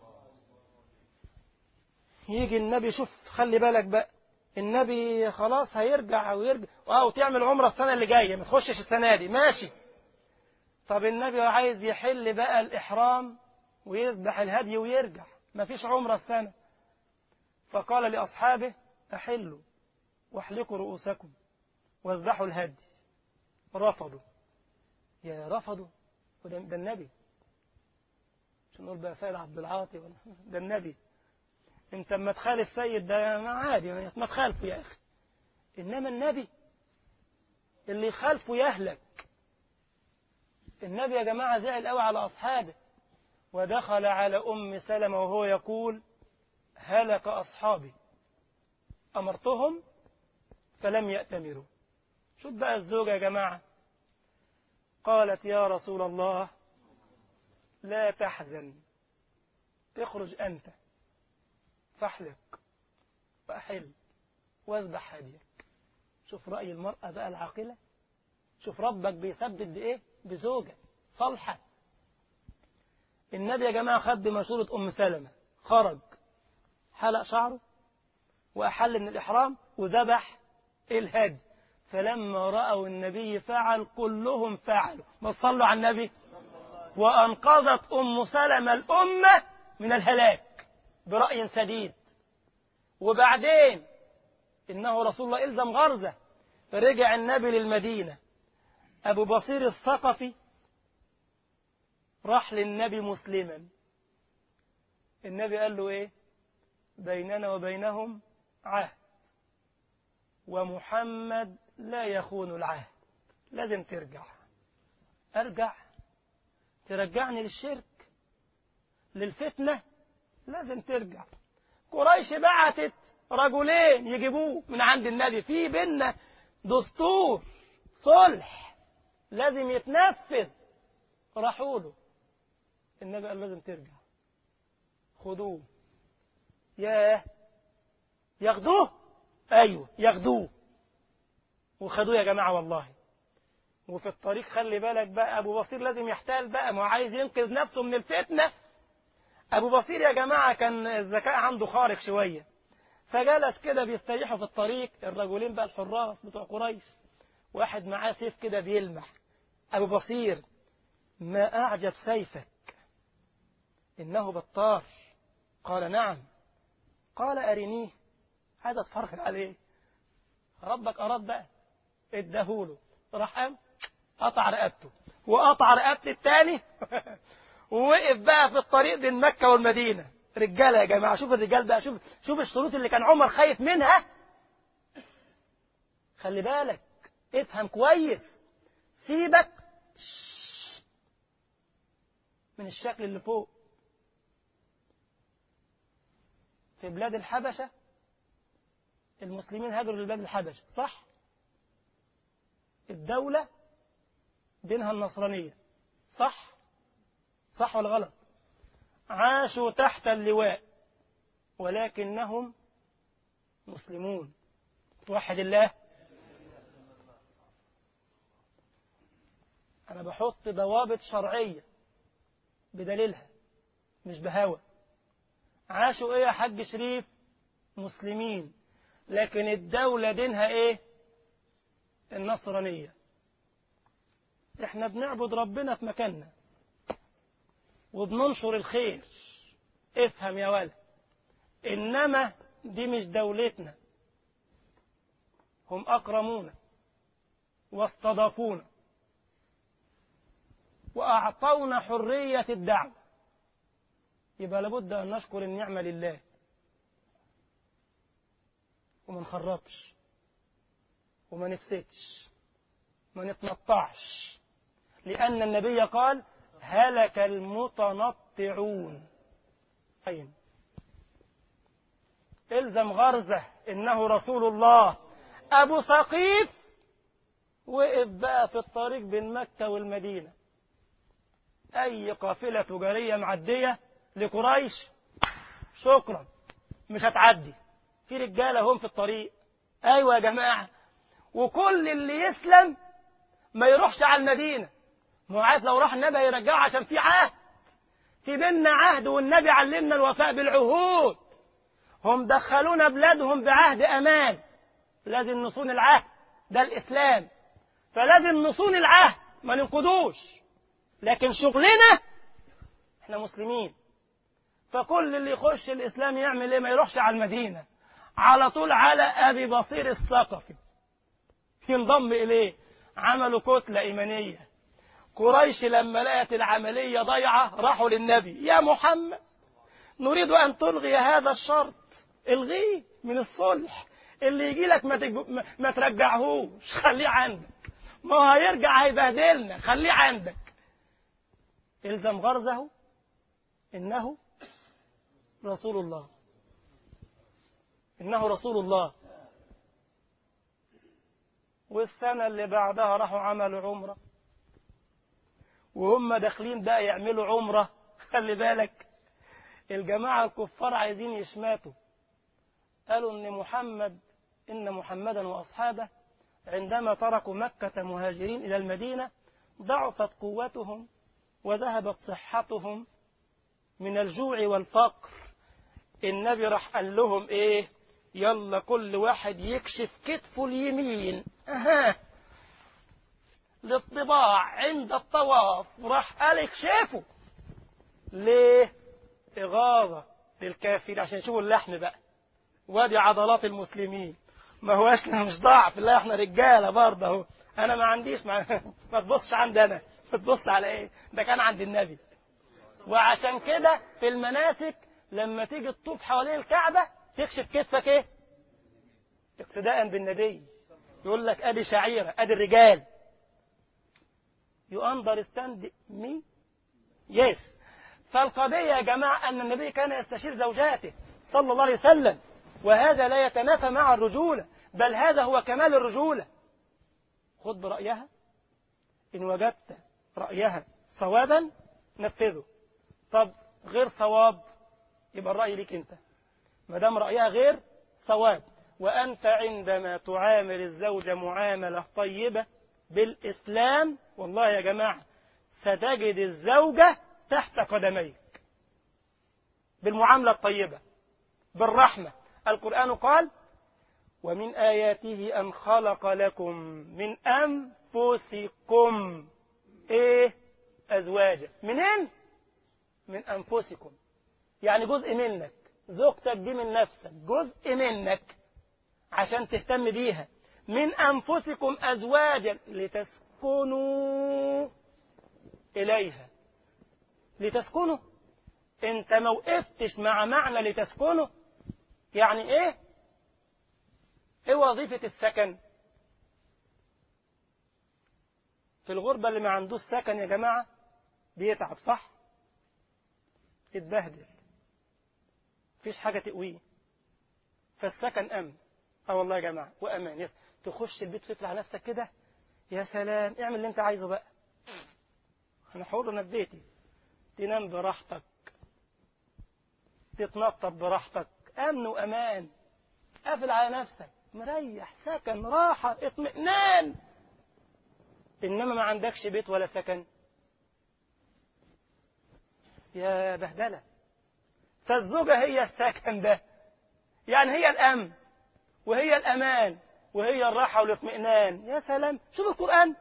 يجي النبي شوف خلي بالك بقى النبي خلاص هيرجع ويرجع اه وتعمل عمره السنه اللي جايه ما تخشش السنه دي ماشي طب النبي عايز يحل بقى الاحرام ويذبح الهدي ويرجع ما فيش عمره السنه فقال لاصحابه احلوا واحلقوا رؤوسكم واذبحوا الهدي رفضوا يا رفضوا وده ده النبي مش نقول بقى سيد عبد العاطي ولا ده النبي انت اما تخالف سيد ده ما عادي ما تخالفه يا اخي انما النبي اللي يخالفه يهلك النبي يا جماعه زعل قوي على اصحابه ودخل على ام سلمة وهو يقول هلك اصحابي امرتهم فلم يأتمروا شوف بقى الزوجة يا جماعة قالت يا رسول الله لا تحزن اخرج أنت فاحلق وأحل واذبح هديك شوف رأي المرأة بقى العاقلة شوف ربك بيثبت بإيه بزوجة صالحة النبي يا جماعة خد بمشورة أم سلمة خرج حلق شعره وأحل من الإحرام وذبح الهدي فلما رأوا النبي فعل كلهم فعلوا ما صلوا على النبي وأنقذت أم سلمة الأمة من الهلاك برأي سديد وبعدين إنه رسول الله إلزم غرزة فرجع النبي للمدينة أبو بصير الثقفي راح للنبي مسلما النبي قال له إيه بيننا وبينهم عهد ومحمد لا يخون العهد لازم ترجع أرجع ترجعني للشرك للفتنة لازم ترجع قريش بعتت رجلين يجيبوه من عند النبي في بينا دستور صلح لازم يتنفذ راحوا له النبي قال لازم ترجع خدوه ياه ياخدوه ايوه ياخدوه وخدوه يا جماعه والله وفي الطريق خلي بالك بقى ابو بصير لازم يحتال بقى ما هو عايز ينقذ نفسه من الفتنه ابو بصير يا جماعه كان الذكاء عنده خارق شويه فجلس كده بيستريحوا في الطريق الرجلين بقى الحراس بتوع قريش واحد معاه سيف كده بيلمح ابو بصير ما اعجب سيفك انه بطار قال نعم قال ارنيه عايز اتفرج عليه ربك اراد بقى اداهوله راح قام قطع رقبته وقطع رقبة التاني ووقف بقى في الطريق بين مكة والمدينة رجالة يا جماعة شوف الرجال بقى شوف شوف الشروط اللي كان عمر خايف منها خلي بالك افهم كويس سيبك من الشكل اللي فوق في بلاد الحبشة المسلمين هاجروا لبلاد الحبشة صح؟ الدولة دينها النصرانية صح صح ولا غلط عاشوا تحت اللواء ولكنهم مسلمون توحد الله أنا بحط ضوابط شرعية بدليلها مش بهوى عاشوا ايه يا حاج شريف مسلمين لكن الدولة دينها ايه النصرانية احنا بنعبد ربنا في مكاننا وبننشر الخير افهم يا ولد انما دي مش دولتنا هم اكرمونا واستضافونا واعطونا حريه الدعوه يبقى لابد ان نشكر النعمه لله وما نخربش وما نفسدش ما نتنطعش لأن النبي قال هلك المتنطعون أين الزم غرزة إنه رسول الله أبو ثقيف وقف بقى في الطريق بين مكة والمدينة أي قافلة تجارية معدية لقريش شكرا مش هتعدي في رجالة هم في الطريق أيوة يا جماعة وكل اللي يسلم ما يروحش على المدينة ما هو عارف لو راح النبي هيرجعه عشان في عهد في بيننا عهد والنبي علمنا الوفاء بالعهود هم دخلونا بلادهم بعهد أمان لازم نصون العهد ده الإسلام فلازم نصون العهد ما ننقضوش لكن شغلنا احنا مسلمين فكل اللي يخش الإسلام يعمل ايه ما يروحش على المدينة على طول على أبي بصير الثقفي ينضم إليه عملوا كتلة إيمانية قريش لما لقت العملية ضيعة راحوا للنبي يا محمد نريد أن تلغي هذا الشرط الغيه من الصلح اللي يجي لك ما, تج... ما ترجعهوش خليه عندك ما هو هيرجع هيبهدلنا خليه عندك الزم غرزه إنه رسول الله إنه رسول الله والسنة اللي بعدها راحوا عملوا عمرة وهم داخلين بقى يعملوا عمرة خلي بالك الجماعة الكفار عايزين يشماتوا قالوا إن محمد إن محمدا وأصحابه عندما تركوا مكة مهاجرين إلى المدينة ضعفت قوتهم وذهبت صحتهم من الجوع والفقر النبي راح قال لهم ايه يلا كل واحد يكشف كتفه اليمين أها. للطباع عند الطواف راح قال اكشفوا ليه إغاظة للكافر عشان يشوفوا اللحم بقى وادي عضلات المسلمين ما هو احنا مش ضعف لا احنا رجاله برضه اهو انا ما عنديش ما, ما تبصش عندي انا بتبص على ايه ده كان عند النبي وعشان كده في المناسك لما تيجي تطوف حوالين الكعبة تكشف كتفك ايه اقتداء بالنبي يقول لك ادي شعيرة ادي الرجال you understand me yes فالقضية يا جماعة أن النبي كان يستشير زوجاته صلى الله عليه وسلم وهذا لا يتنافى مع الرجولة بل هذا هو كمال الرجولة خذ برأيها إن وجدت رأيها صوابا نفذه طب غير صواب يبقى الرأي ليك أنت ما دام رأيها غير صواب وأنت عندما تعامل الزوجة معاملة طيبة بالإسلام والله يا جماعة ستجد الزوجة تحت قدميك بالمعاملة الطيبة بالرحمة القرآن قال ومن آياته أن خلق لكم من أنفسكم إيه أزواجا منين من أنفسكم يعني جزء منك زوجتك دي من نفسك جزء منك عشان تهتم بيها من أنفسكم أزواجا لتسكنوا إليها لتسكنوا انت ما وقفتش مع معنى لتسكنوا يعني ايه ايه وظيفة السكن في الغربة اللي ما عندوش سكن يا جماعة بيتعب صح يتبهدل مفيش حاجة تقويه فالسكن أمن اه والله يا جماعة وأمان يس. تخش البيت تقفل على نفسك كده يا سلام اعمل اللي انت عايزه بقى انا حر انا في بيتي تنام براحتك تتنطط براحتك امن وامان قافل على نفسك مريح سكن راحة اطمئنان انما ما عندكش بيت ولا سكن يا بهدلة فالزوجة هي السكن ده يعني هي الأمن وهي الأمان وهي الراحة والاطمئنان يا سلام شوف القرآن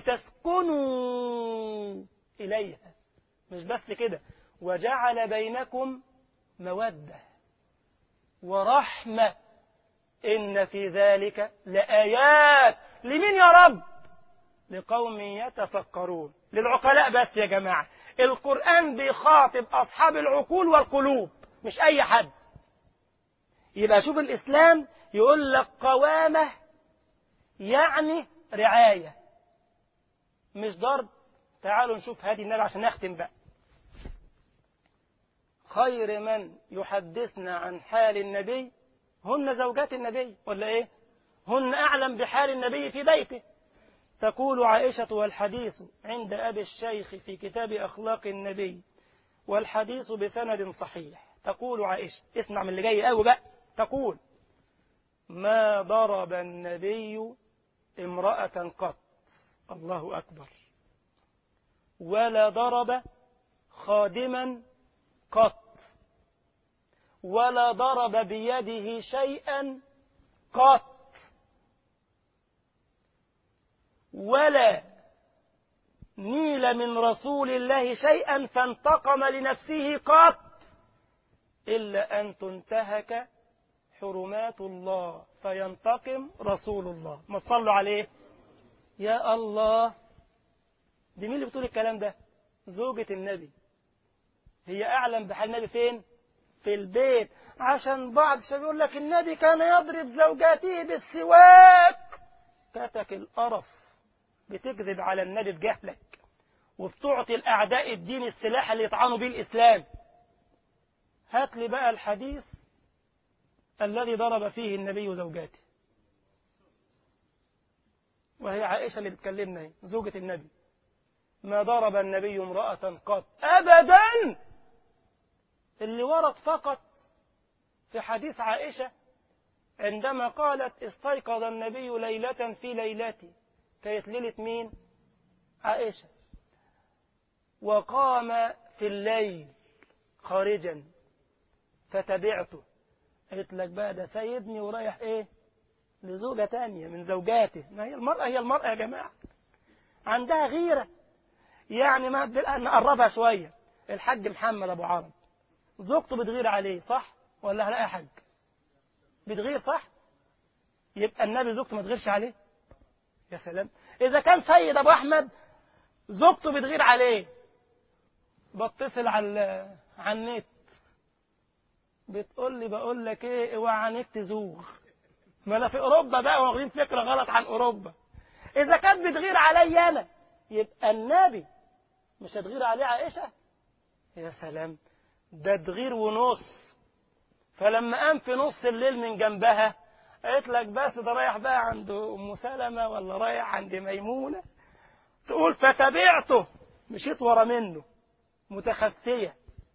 لتسكنوا إليها مش بس كده وجعل بينكم مودة ورحمة إن في ذلك لآيات لمين يا رب لقوم يتفكرون للعقلاء بس يا جماعة القرآن بيخاطب أصحاب العقول والقلوب مش أي حد يبقى شوف الإسلام يقول لك قوامة يعني رعاية مش ضرب تعالوا نشوف هذه النبي عشان نختم بقى خير من يحدثنا عن حال النبي هن زوجات النبي ولا ايه هن اعلم بحال النبي في بيته تقول عائشة والحديث عند أبي الشيخ في كتاب أخلاق النبي والحديث بسند صحيح تقول عائشة اسمع من اللي جاي قوي بقى تقول ما ضرب النبي امرأة قط الله أكبر ولا ضرب خادما قط ولا ضرب بيده شيئا قط ولا نيل من رسول الله شيئا فانتقم لنفسه قط إلا أن تنتهك حرمات الله فينتقم رسول الله ما تصلوا عليه يا الله دي مين اللي بتقول الكلام ده زوجة النبي هي أعلم بحال النبي فين في البيت عشان بعض الشباب يقول لك النبي كان يضرب زوجاته بالسواك كتك القرف بتكذب على النبي بجهلك وبتعطي الأعداء الدين السلاح اللي يطعنوا به الإسلام هات لي بقى الحديث الذي ضرب فيه النبي زوجاته وهي عائشة اللي بتكلمنا هي زوجة النبي ما ضرب النبي امرأة قط أبدا اللي ورد فقط في حديث عائشة عندما قالت استيقظ النبي ليلة في ليلتي كانت ليلة مين عائشة وقام في الليل خارجا فتبعته قلت لك بقى ده سيدني ورايح ايه لزوجة تانية من زوجاته ما هي المرأة هي المرأة يا جماعة عندها غيرة يعني ما نقربها شوية الحاج محمد أبو عرب زوجته بتغير عليه صح ولا لا يا حاج بتغير صح يبقى النبي زوجته ما تغيرش عليه يا سلام إذا كان سيد أبو أحمد زوجته بتغير عليه بتصل على على النت بتقول لي بقول لك ايه اوعى عنك تزوغ ما انا في اوروبا بقى واخدين فكره غلط عن اوروبا اذا كانت بتغير علي انا يبقى النبي مش هتغير عليه عائشه يا سلام ده تغير ونص فلما قام في نص الليل من جنبها قالت لك بس ده رايح بقى عند ام سلمه ولا رايح عند ميمونه تقول فتبعته مشيت ورا منه متخفيه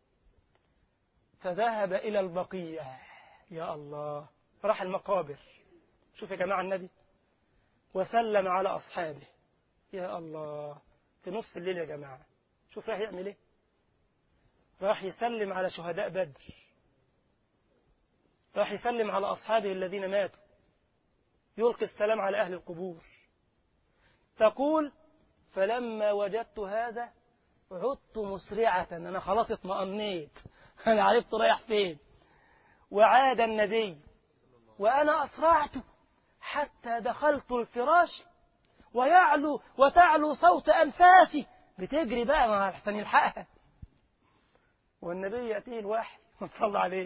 فذهب إلى البقيع يا الله راح المقابر شوف يا جماعة النبي وسلم على أصحابه يا الله في نص الليل يا جماعة شوف راح يعمل ايه راح يسلم على شهداء بدر راح يسلم على أصحابه الذين ماتوا يلقي السلام على أهل القبور تقول فلما وجدت هذا عدت مسرعة أنا خلاص اطمأنيت أنا عرفت رايح فين وعاد النبي وأنا أسرعت حتى دخلت الفراش ويعلو وتعلو صوت أنفاسي بتجري بقى ما أحسن يلحقها والنبي يأتيه الوحي صلى عليه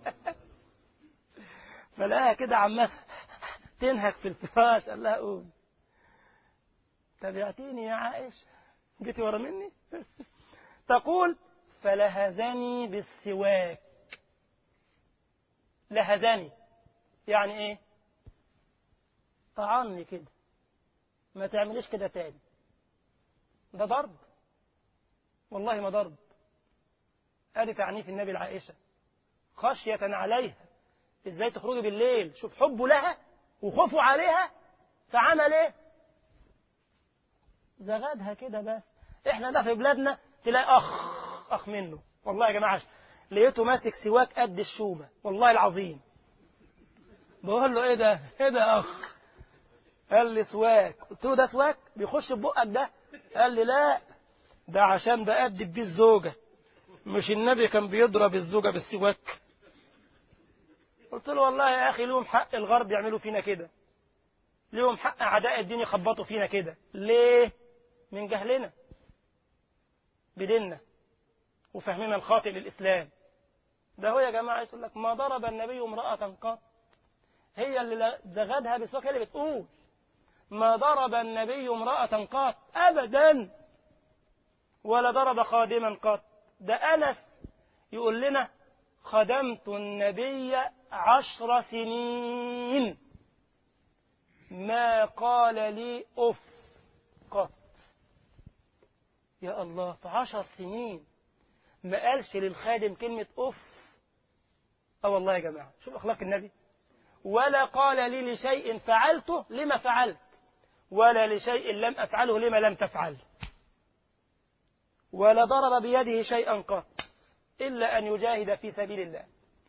فلاقيها كده عمال تنهك في الفراش قال لها قوم تبعتيني يا عائشة جيتي ورا مني تقول فلهزني بالسواك لهزني يعني ايه طعني كده ما تعمليش كده تاني ده ضرب والله ما ضرب ادي تعنيف النبي العائشة خشية عليها ازاي تخرجي بالليل شوف حبه لها وخوفه عليها فعمل ايه زغدها كده بس احنا ده في بلادنا تلاقي اخ اخ منه والله يا جماعه لقيته ماسك سواك قد الشومة والله العظيم بقول له ايه ده ايه ده يا اخ قال لي سواك قلت له ده سواك بيخش في بقك ده قال لي لا ده عشان بأدب بيه الزوجة مش النبي كان بيضرب الزوجة بالسواك قلت له والله يا أخي لهم حق الغرب يعملوا فينا كده لهم حق أعداء الدين يخبطوا فينا كده ليه من جهلنا بديننا وفهمنا الخاطئ للإسلام ده هو يا جماعة يقول لك ما ضرب النبي امرأة قط هي اللي زغدها بسواك هي اللي بتقول ما ضرب النبي امرأة قط أبدا ولا ضرب خادما قط ده أنس يقول لنا خدمت النبي عشر سنين ما قال لي أف قط يا الله في عشر سنين ما قالش للخادم كلمة أف اه والله يا جماعة شوف أخلاق النبي ولا قال لي لشيء فعلته لما فعلت ولا لشيء لم أفعله لما لم تفعل ولا ضرب بيده شيئا قط إلا أن يجاهد في سبيل الله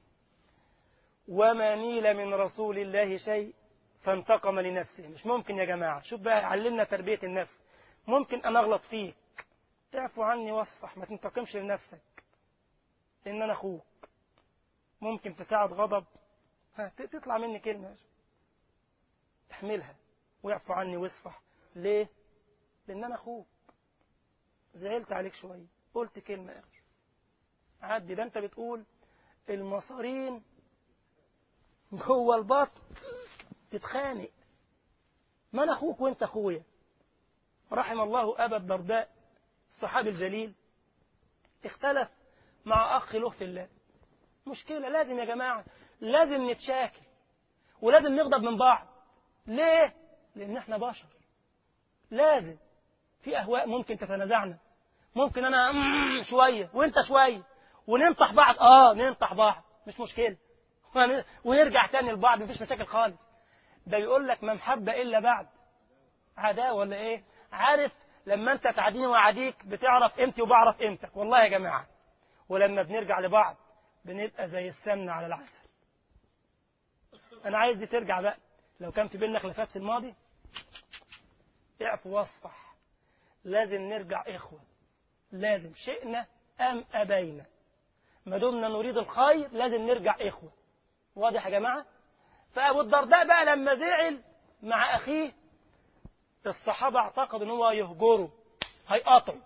وما نيل من رسول الله شيء فانتقم لنفسه مش ممكن يا جماعة شوف بقى علمنا تربية النفس ممكن أنا أغلط فيك اعفو عني واصفح ما تنتقمش لنفسك لأن أنا أخوك ممكن في ساعة غضب ها تطلع مني كلمة احملها واعفو عني واصفح ليه؟ لأن أنا أخوك زعلت عليك شوية قلت كلمة يا أخي عدي ده أنت بتقول المصارين جوه البطن تتخانق ما أنا أخوك وأنت أخويا رحم الله أبا الدرداء الصحابي الجليل اختلف مع أخ له في الله مشكلة لازم يا جماعة لازم نتشاكل ولازم نغضب من بعض ليه؟ لأن احنا بشر لازم في أهواء ممكن تتنازعنا ممكن أنا شوية وأنت شوية وننصح بعض آه ننصح بعض مش مشكلة ونرجع تاني لبعض مفيش مشاكل خالص ده يقول لك ما محبة إلا بعد عداوة ولا إيه عارف لما أنت تعديني وأعاديك بتعرف قيمتي وبعرف قيمتك والله يا جماعة ولما بنرجع لبعض بنبقى زي السمنة على العسل أنا عايز دي ترجع بقى لو كان في بيننا خلافات في الماضي اعفو واصفح لازم نرجع إخوة لازم شئنا أم أبينا ما دمنا نريد الخير لازم نرجع إخوة واضح يا جماعة فأبو الدرداء بقى لما زعل مع أخيه الصحابة اعتقدوا ان هو يهجره هيقاطعه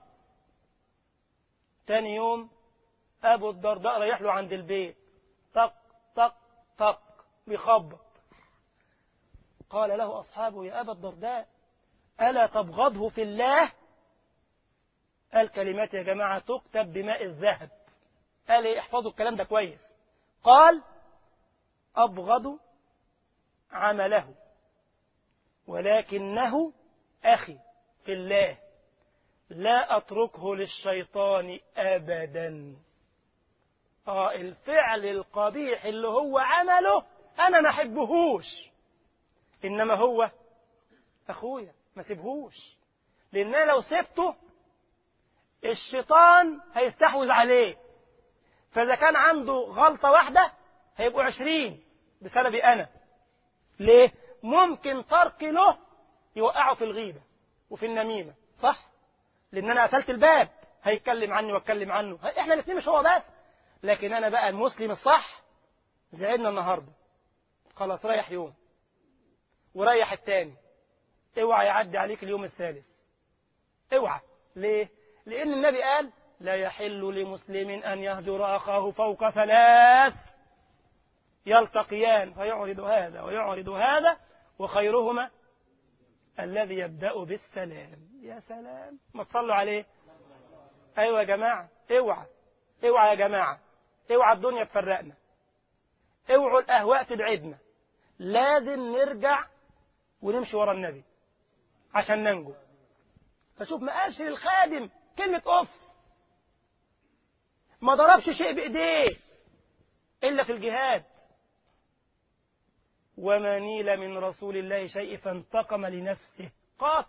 تاني يوم أبو الدرداء رايح له عند البيت طق طق طق بيخبط قال له أصحابه يا أبا الدرداء ألا تبغضه في الله الكلمات يا جماعة تكتب بماء الذهب قال ايه احفظوا الكلام ده كويس قال أبغض عمله ولكنه أخي في الله لا أتركه للشيطان أبدا آه الفعل القبيح اللي هو عمله أنا ما أحبهوش إنما هو أخويا ما سيبهوش لأن أنا لو سبته الشيطان هيستحوذ عليه فإذا كان عنده غلطة واحدة هيبقوا عشرين بسببي أنا ليه؟ ممكن تركي له يوقعه في الغيبة وفي النميمة صح؟ لأن أنا قفلت الباب هيتكلم عني واتكلم عنه احنا الاثنين مش هو بس لكن أنا بقى المسلم الصح زعلنا النهاردة خلاص ريح يوم وريح التاني اوعى يعدي عليك اليوم الثالث اوعى ليه؟ لأن النبي قال لا يحل لمسلم أن يهجر أخاه فوق ثلاث يلتقيان فيعرض هذا ويعرض هذا وخيرهما الذي يبدأ بالسلام يا سلام ما تصلوا عليه أيوة يا جماعة اوعى اوعى يا جماعة اوعى الدنيا تفرقنا اوعوا الأهواء تبعدنا لازم نرجع ونمشي ورا النبي عشان ننجو فشوف ما قالش للخادم كلمة أوف ما ضربش شيء بإيديه إلا في الجهاد وما نيل من رسول الله شيء فانتقم لنفسه قط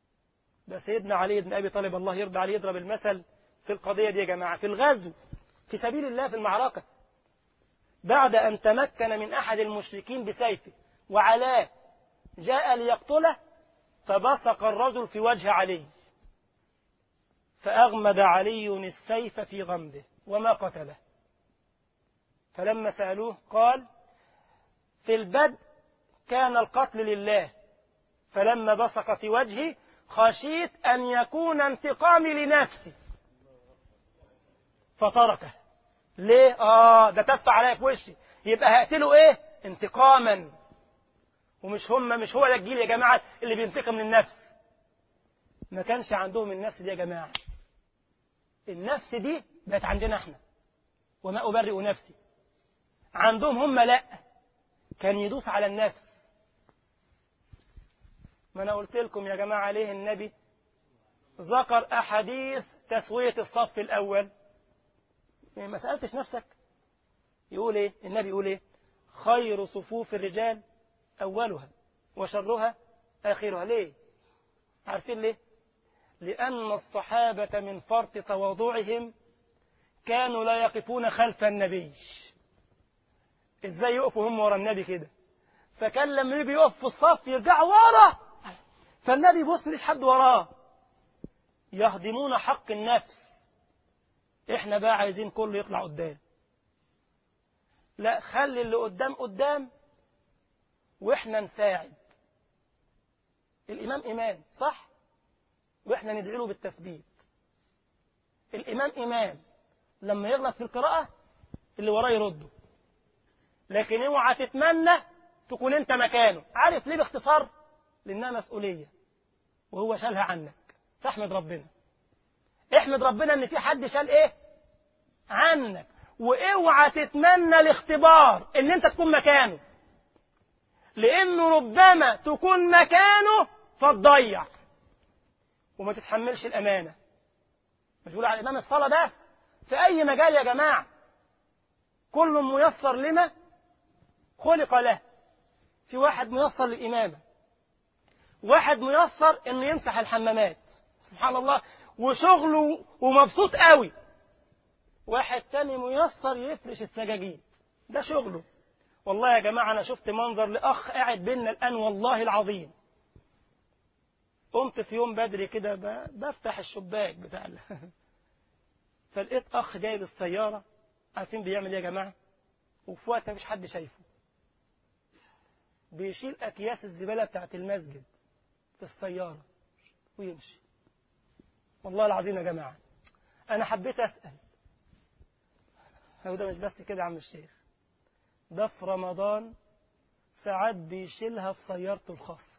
ده سيدنا علي بن أبي طالب الله يرضى عليه يضرب المثل في القضية دي يا جماعة في الغزو في سبيل الله في المعركة بعد أن تمكن من أحد المشركين بسيفه وعلاه جاء ليقتله فبصق الرجل في وجه علي فأغمد علي السيف في غمده وما قتله فلما سألوه قال في البدء كان القتل لله فلما بصق في وجهي خشيت أن يكون انتقامي لنفسي فتركه ليه؟ آه ده تف عليا في وشي يبقى هقتله إيه؟ انتقاما ومش هم مش هو ده الجيل يا جماعة اللي بينتقم للنفس ما كانش عندهم النفس دي يا جماعة النفس دي بقت عندنا احنا وما أبرئ نفسي عندهم هم لا كان يدوس على النفس ما أنا قلت لكم يا جماعة ليه النبي ذكر أحاديث تسوية الصف الأول يعني ما سألتش نفسك يقول إيه النبي يقول إيه خير صفوف الرجال أولها وشرها آخرها ليه عارفين ليه لأن الصحابة من فرط تواضعهم كانوا لا يقفون خلف النبي ازاي يقفوا هم ورا النبي كده فكان لما يجي يقف في الصف يرجع ورا فالنبي يبص ليش حد وراه يهضمون حق النفس احنا بقى عايزين كله يطلع قدام لا خلي اللي قدام قدام واحنا نساعد الامام امام صح واحنا ندعي له بالتثبيت الامام امام لما يغلط في القراءه اللي وراه يرده لكن اوعى تتمنى تكون انت مكانه عارف ليه باختصار لانها مسؤوليه وهو شالها عنك فاحمد ربنا احمد ربنا ان في حد شال ايه عنك واوعى تتمنى الاختبار ان انت تكون مكانه لانه ربما تكون مكانه فتضيع وما تتحملش الامانه مش بقول على الامام الصلاه بس في اي مجال يا جماعه كل ميسر لما خلق له في واحد ميسر للإمامة واحد ميسر انه يمسح الحمامات سبحان الله وشغله ومبسوط قوي واحد تاني ميسر يفرش السجاجيد ده شغله والله يا جماعة أنا شفت منظر لأخ قاعد بينا الآن والله العظيم قمت في يوم بدري كده بفتح الشباك بتاع فلقيت أخ جايب السيارة عارفين بيعمل إيه يا جماعة وفي وقت مفيش حد شايفه بيشيل أكياس الزبالة بتاعت المسجد في السيارة ويمشي والله العظيم يا جماعة أنا حبيت أسأل هو ده مش بس كده يا عم الشيخ ده في رمضان ساعات بيشيلها في سيارته الخاصة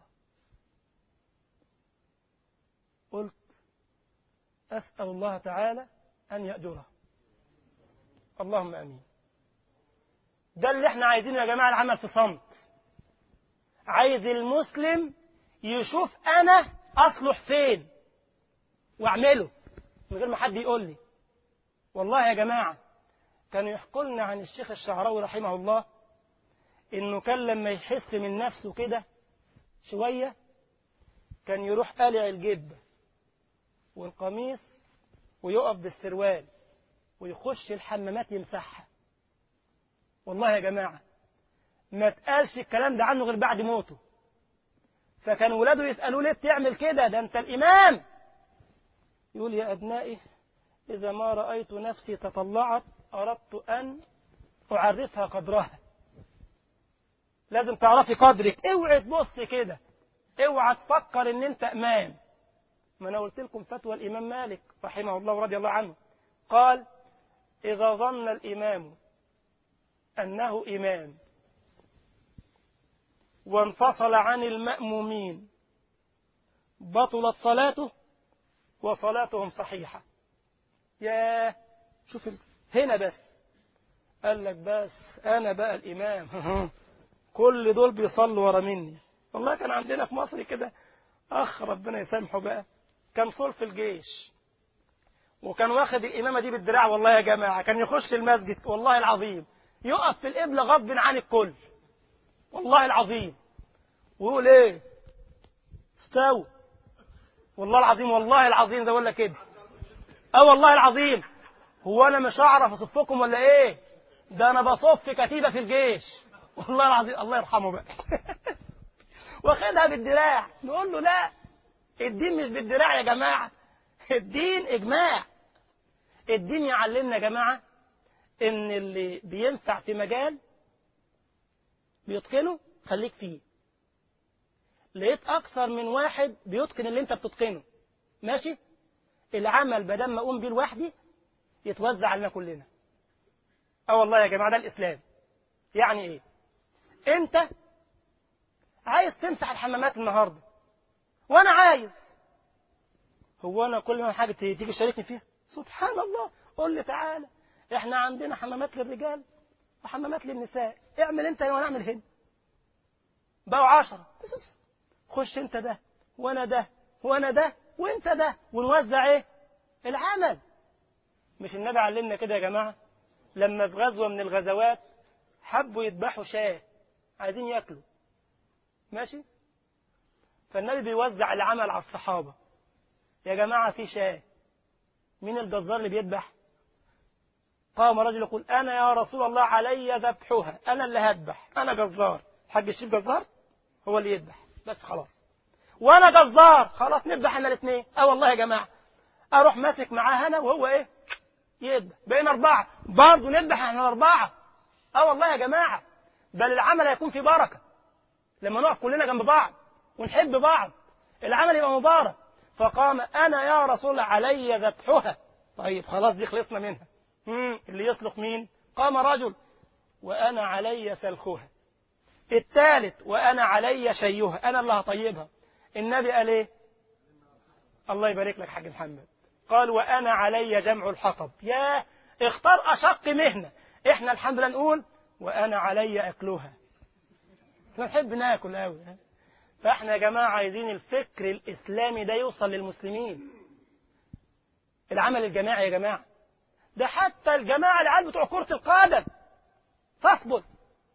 قلت أسأل الله تعالى أن يأجره اللهم أمين ده اللي احنا عايزينه يا جماعة العمل في صمت عايز المسلم يشوف أنا أصلح فين وأعمله من غير ما حد يقول لي والله يا جماعة كانوا يحكوا لنا عن الشيخ الشعراوي رحمه الله إنه كان لما يحس من نفسه كده شوية كان يروح قالع الجبة والقميص ويقف بالسروال ويخش الحمامات يمسحها والله يا جماعة ما تقالش الكلام ده عنه غير بعد موته فكان ولاده يسألوا ليه بتعمل كده ده انت الإمام يقول يا أبنائي إذا ما رأيت نفسي تطلعت أردت أن أعرفها قدرها لازم تعرفي قدرك اوعي تبص كده اوعى تفكر ان انت امام ما انا قلت لكم فتوى الامام مالك رحمه الله ورضي الله عنه قال اذا ظن الامام انه امام وانفصل عن المأمومين بطلت صلاته وصلاتهم صحيحة يا شوف هنا بس قال لك بس أنا بقى الإمام كل دول بيصلوا ورا مني والله كان عندنا في مصر كده أخ ربنا يسامحه بقى كان صول في الجيش وكان واخد الإمامة دي بالدراع والله يا جماعة كان يخش المسجد والله العظيم يقف في القبلة غصب عن الكل والله العظيم ويقول ايه استوى والله العظيم والله العظيم ده ولا كده اه والله العظيم هو انا مش هعرف اصفكم ولا ايه ده انا بصف كتيبه في الجيش والله العظيم الله يرحمه بقى واخدها بالدراع نقول له لا الدين مش بالدراع يا جماعه الدين اجماع الدين يعلمنا يا جماعه ان اللي بينفع في مجال بيتقنه خليك فيه لقيت اكثر من واحد بيتقن اللي انت بتتقنه ماشي العمل بدل ما اقوم بيه لوحدي يتوزع علينا كلنا اه والله يا جماعه ده الاسلام يعني ايه انت عايز تمسح الحمامات النهارده وانا عايز هو انا كل ما حاجه تيجي تشاركني فيها سبحان الله قول لي تعالى احنا عندنا حمامات للرجال وحمامات للنساء اعمل انت وانا اعمل هنا بقوا عشرة خش انت ده وانا ده وانا ده وانت ده ونوزع ايه العمل مش النبي علمنا كده يا جماعة لما في غزوة من الغزوات حبوا يذبحوا شاة عايزين ياكلوا ماشي فالنبي بيوزع العمل على الصحابة يا جماعة في شاة مين الجزار اللي بيذبح قام رجل يقول أنا يا رسول الله علي ذبحها أنا اللي هذبح أنا جزار حاج الشيف جزار هو اللي يذبح بس خلاص وأنا جزار خلاص نذبح احنا الاثنين أه والله يا جماعة أروح ماسك معاه أنا وهو إيه يذبح بين أربعة برضه نذبح احنا الأربعة أه والله يا جماعة بل العمل هيكون فيه بركة لما نقف كلنا جنب بعض ونحب بعض العمل يبقى مبارك فقام أنا يا رسول الله علي ذبحها طيب خلاص دي خلصنا منها مم. اللي يسلق مين قام رجل وأنا علي سلخها الثالث وأنا علي شيها أنا اللي هطيبها النبي قال إيه الله يبارك لك حاج محمد قال وأنا علي جمع الحطب يا اختار أشق مهنة إحنا الحمد لله نقول وأنا علي أكلها احنا نحب ناكل قوي فاحنا يا جماعة عايزين الفكر الإسلامي ده يوصل للمسلمين العمل الجماعي يا جماعة ده حتى الجماعة العيال بتوع كرة القدم فاصبل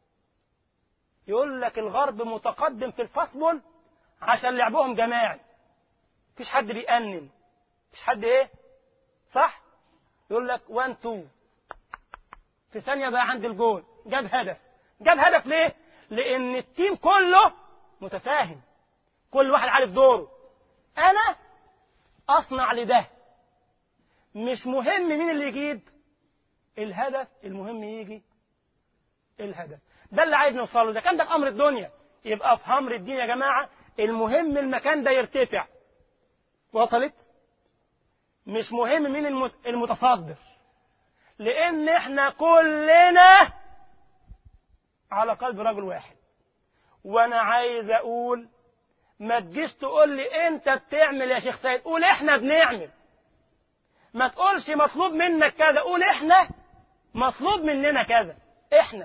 يقول لك الغرب متقدم في الفاصبل عشان لعبهم جماعي مفيش حد بيأنن مفيش حد ايه صح يقول لك 1 2 في ثانية بقى عند الجول جاب هدف جاب هدف ليه لأن التيم كله متفاهم كل واحد عارف دوره أنا أصنع لده مش مهم مين اللي يجيب الهدف المهم يجي الهدف ده اللي عايز نوصله ده كان ده في امر الدنيا يبقى في امر الدين يا جماعه المهم المكان ده يرتفع وصلت مش مهم مين المتصدر لان احنا كلنا على قلب رجل واحد وانا عايز اقول ما تجيش تقول لي انت بتعمل يا شيخ سيد قول احنا بنعمل ما تقولش مطلوب منك كذا قول احنا مطلوب مننا كذا احنا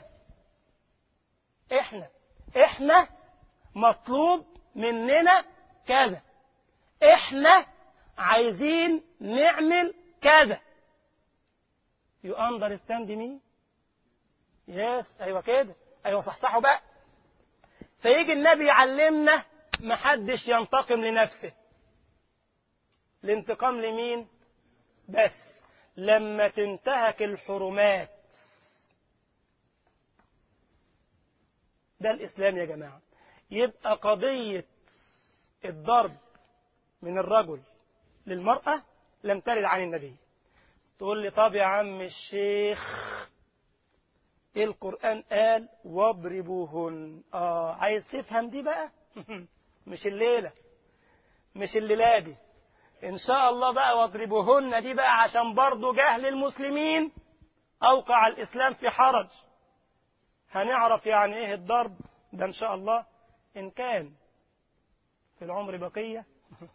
احنا احنا مطلوب مننا كذا احنا عايزين نعمل كذا you understand me يس ايوه كده ايوه صحصحوا بقى فيجي النبي يعلمنا محدش ينتقم لنفسه الانتقام لمين بس لما تنتهك الحرمات ده الإسلام يا جماعة يبقى قضية الضرب من الرجل للمرأة لم ترد عن النبي تقول لي طب يا عم الشيخ إيه القرآن قال واضربوهن آه عايز تفهم دي بقى مش الليلة مش الليلة دي إن شاء الله بقى واضربوهن دي بقى عشان برضو جهل المسلمين أوقع الإسلام في حرج هنعرف يعني إيه الضرب ده إن شاء الله إن كان في العمر بقية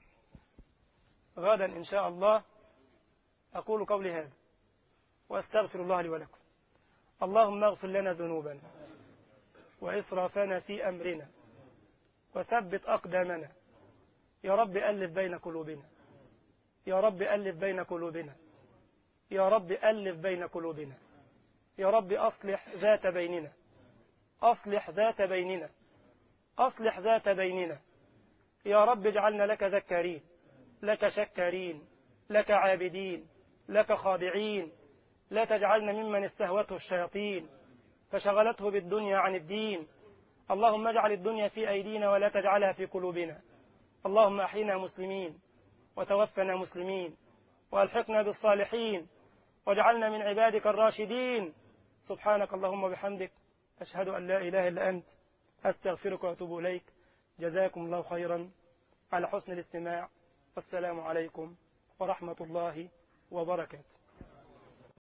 غدا إن شاء الله أقول قولي هذا وأستغفر الله لي ولكم اللهم اغفر لنا ذنوبنا وإسرافنا في أمرنا وثبت أقدامنا يا رب ألف بين قلوبنا يا رب ألف بين قلوبنا يا رب ألف بين قلوبنا يا رب أصلح ذات بيننا أصلح ذات بيننا أصلح ذات بيننا يا رب اجعلنا لك ذكارين لك شكارين لك عابدين لك خاضعين لا تجعلنا ممن استهوته الشياطين فشغلته بالدنيا عن الدين اللهم اجعل الدنيا في أيدينا ولا تجعلها في قلوبنا اللهم أحينا مسلمين وتوفنا مسلمين وألحقنا بالصالحين واجعلنا من عبادك الراشدين سبحانك اللهم وبحمدك أشهد أن لا إله إلا أنت أستغفرك وأتوب إليك جزاكم الله خيرا على حسن الاستماع والسلام عليكم ورحمة الله وبركاته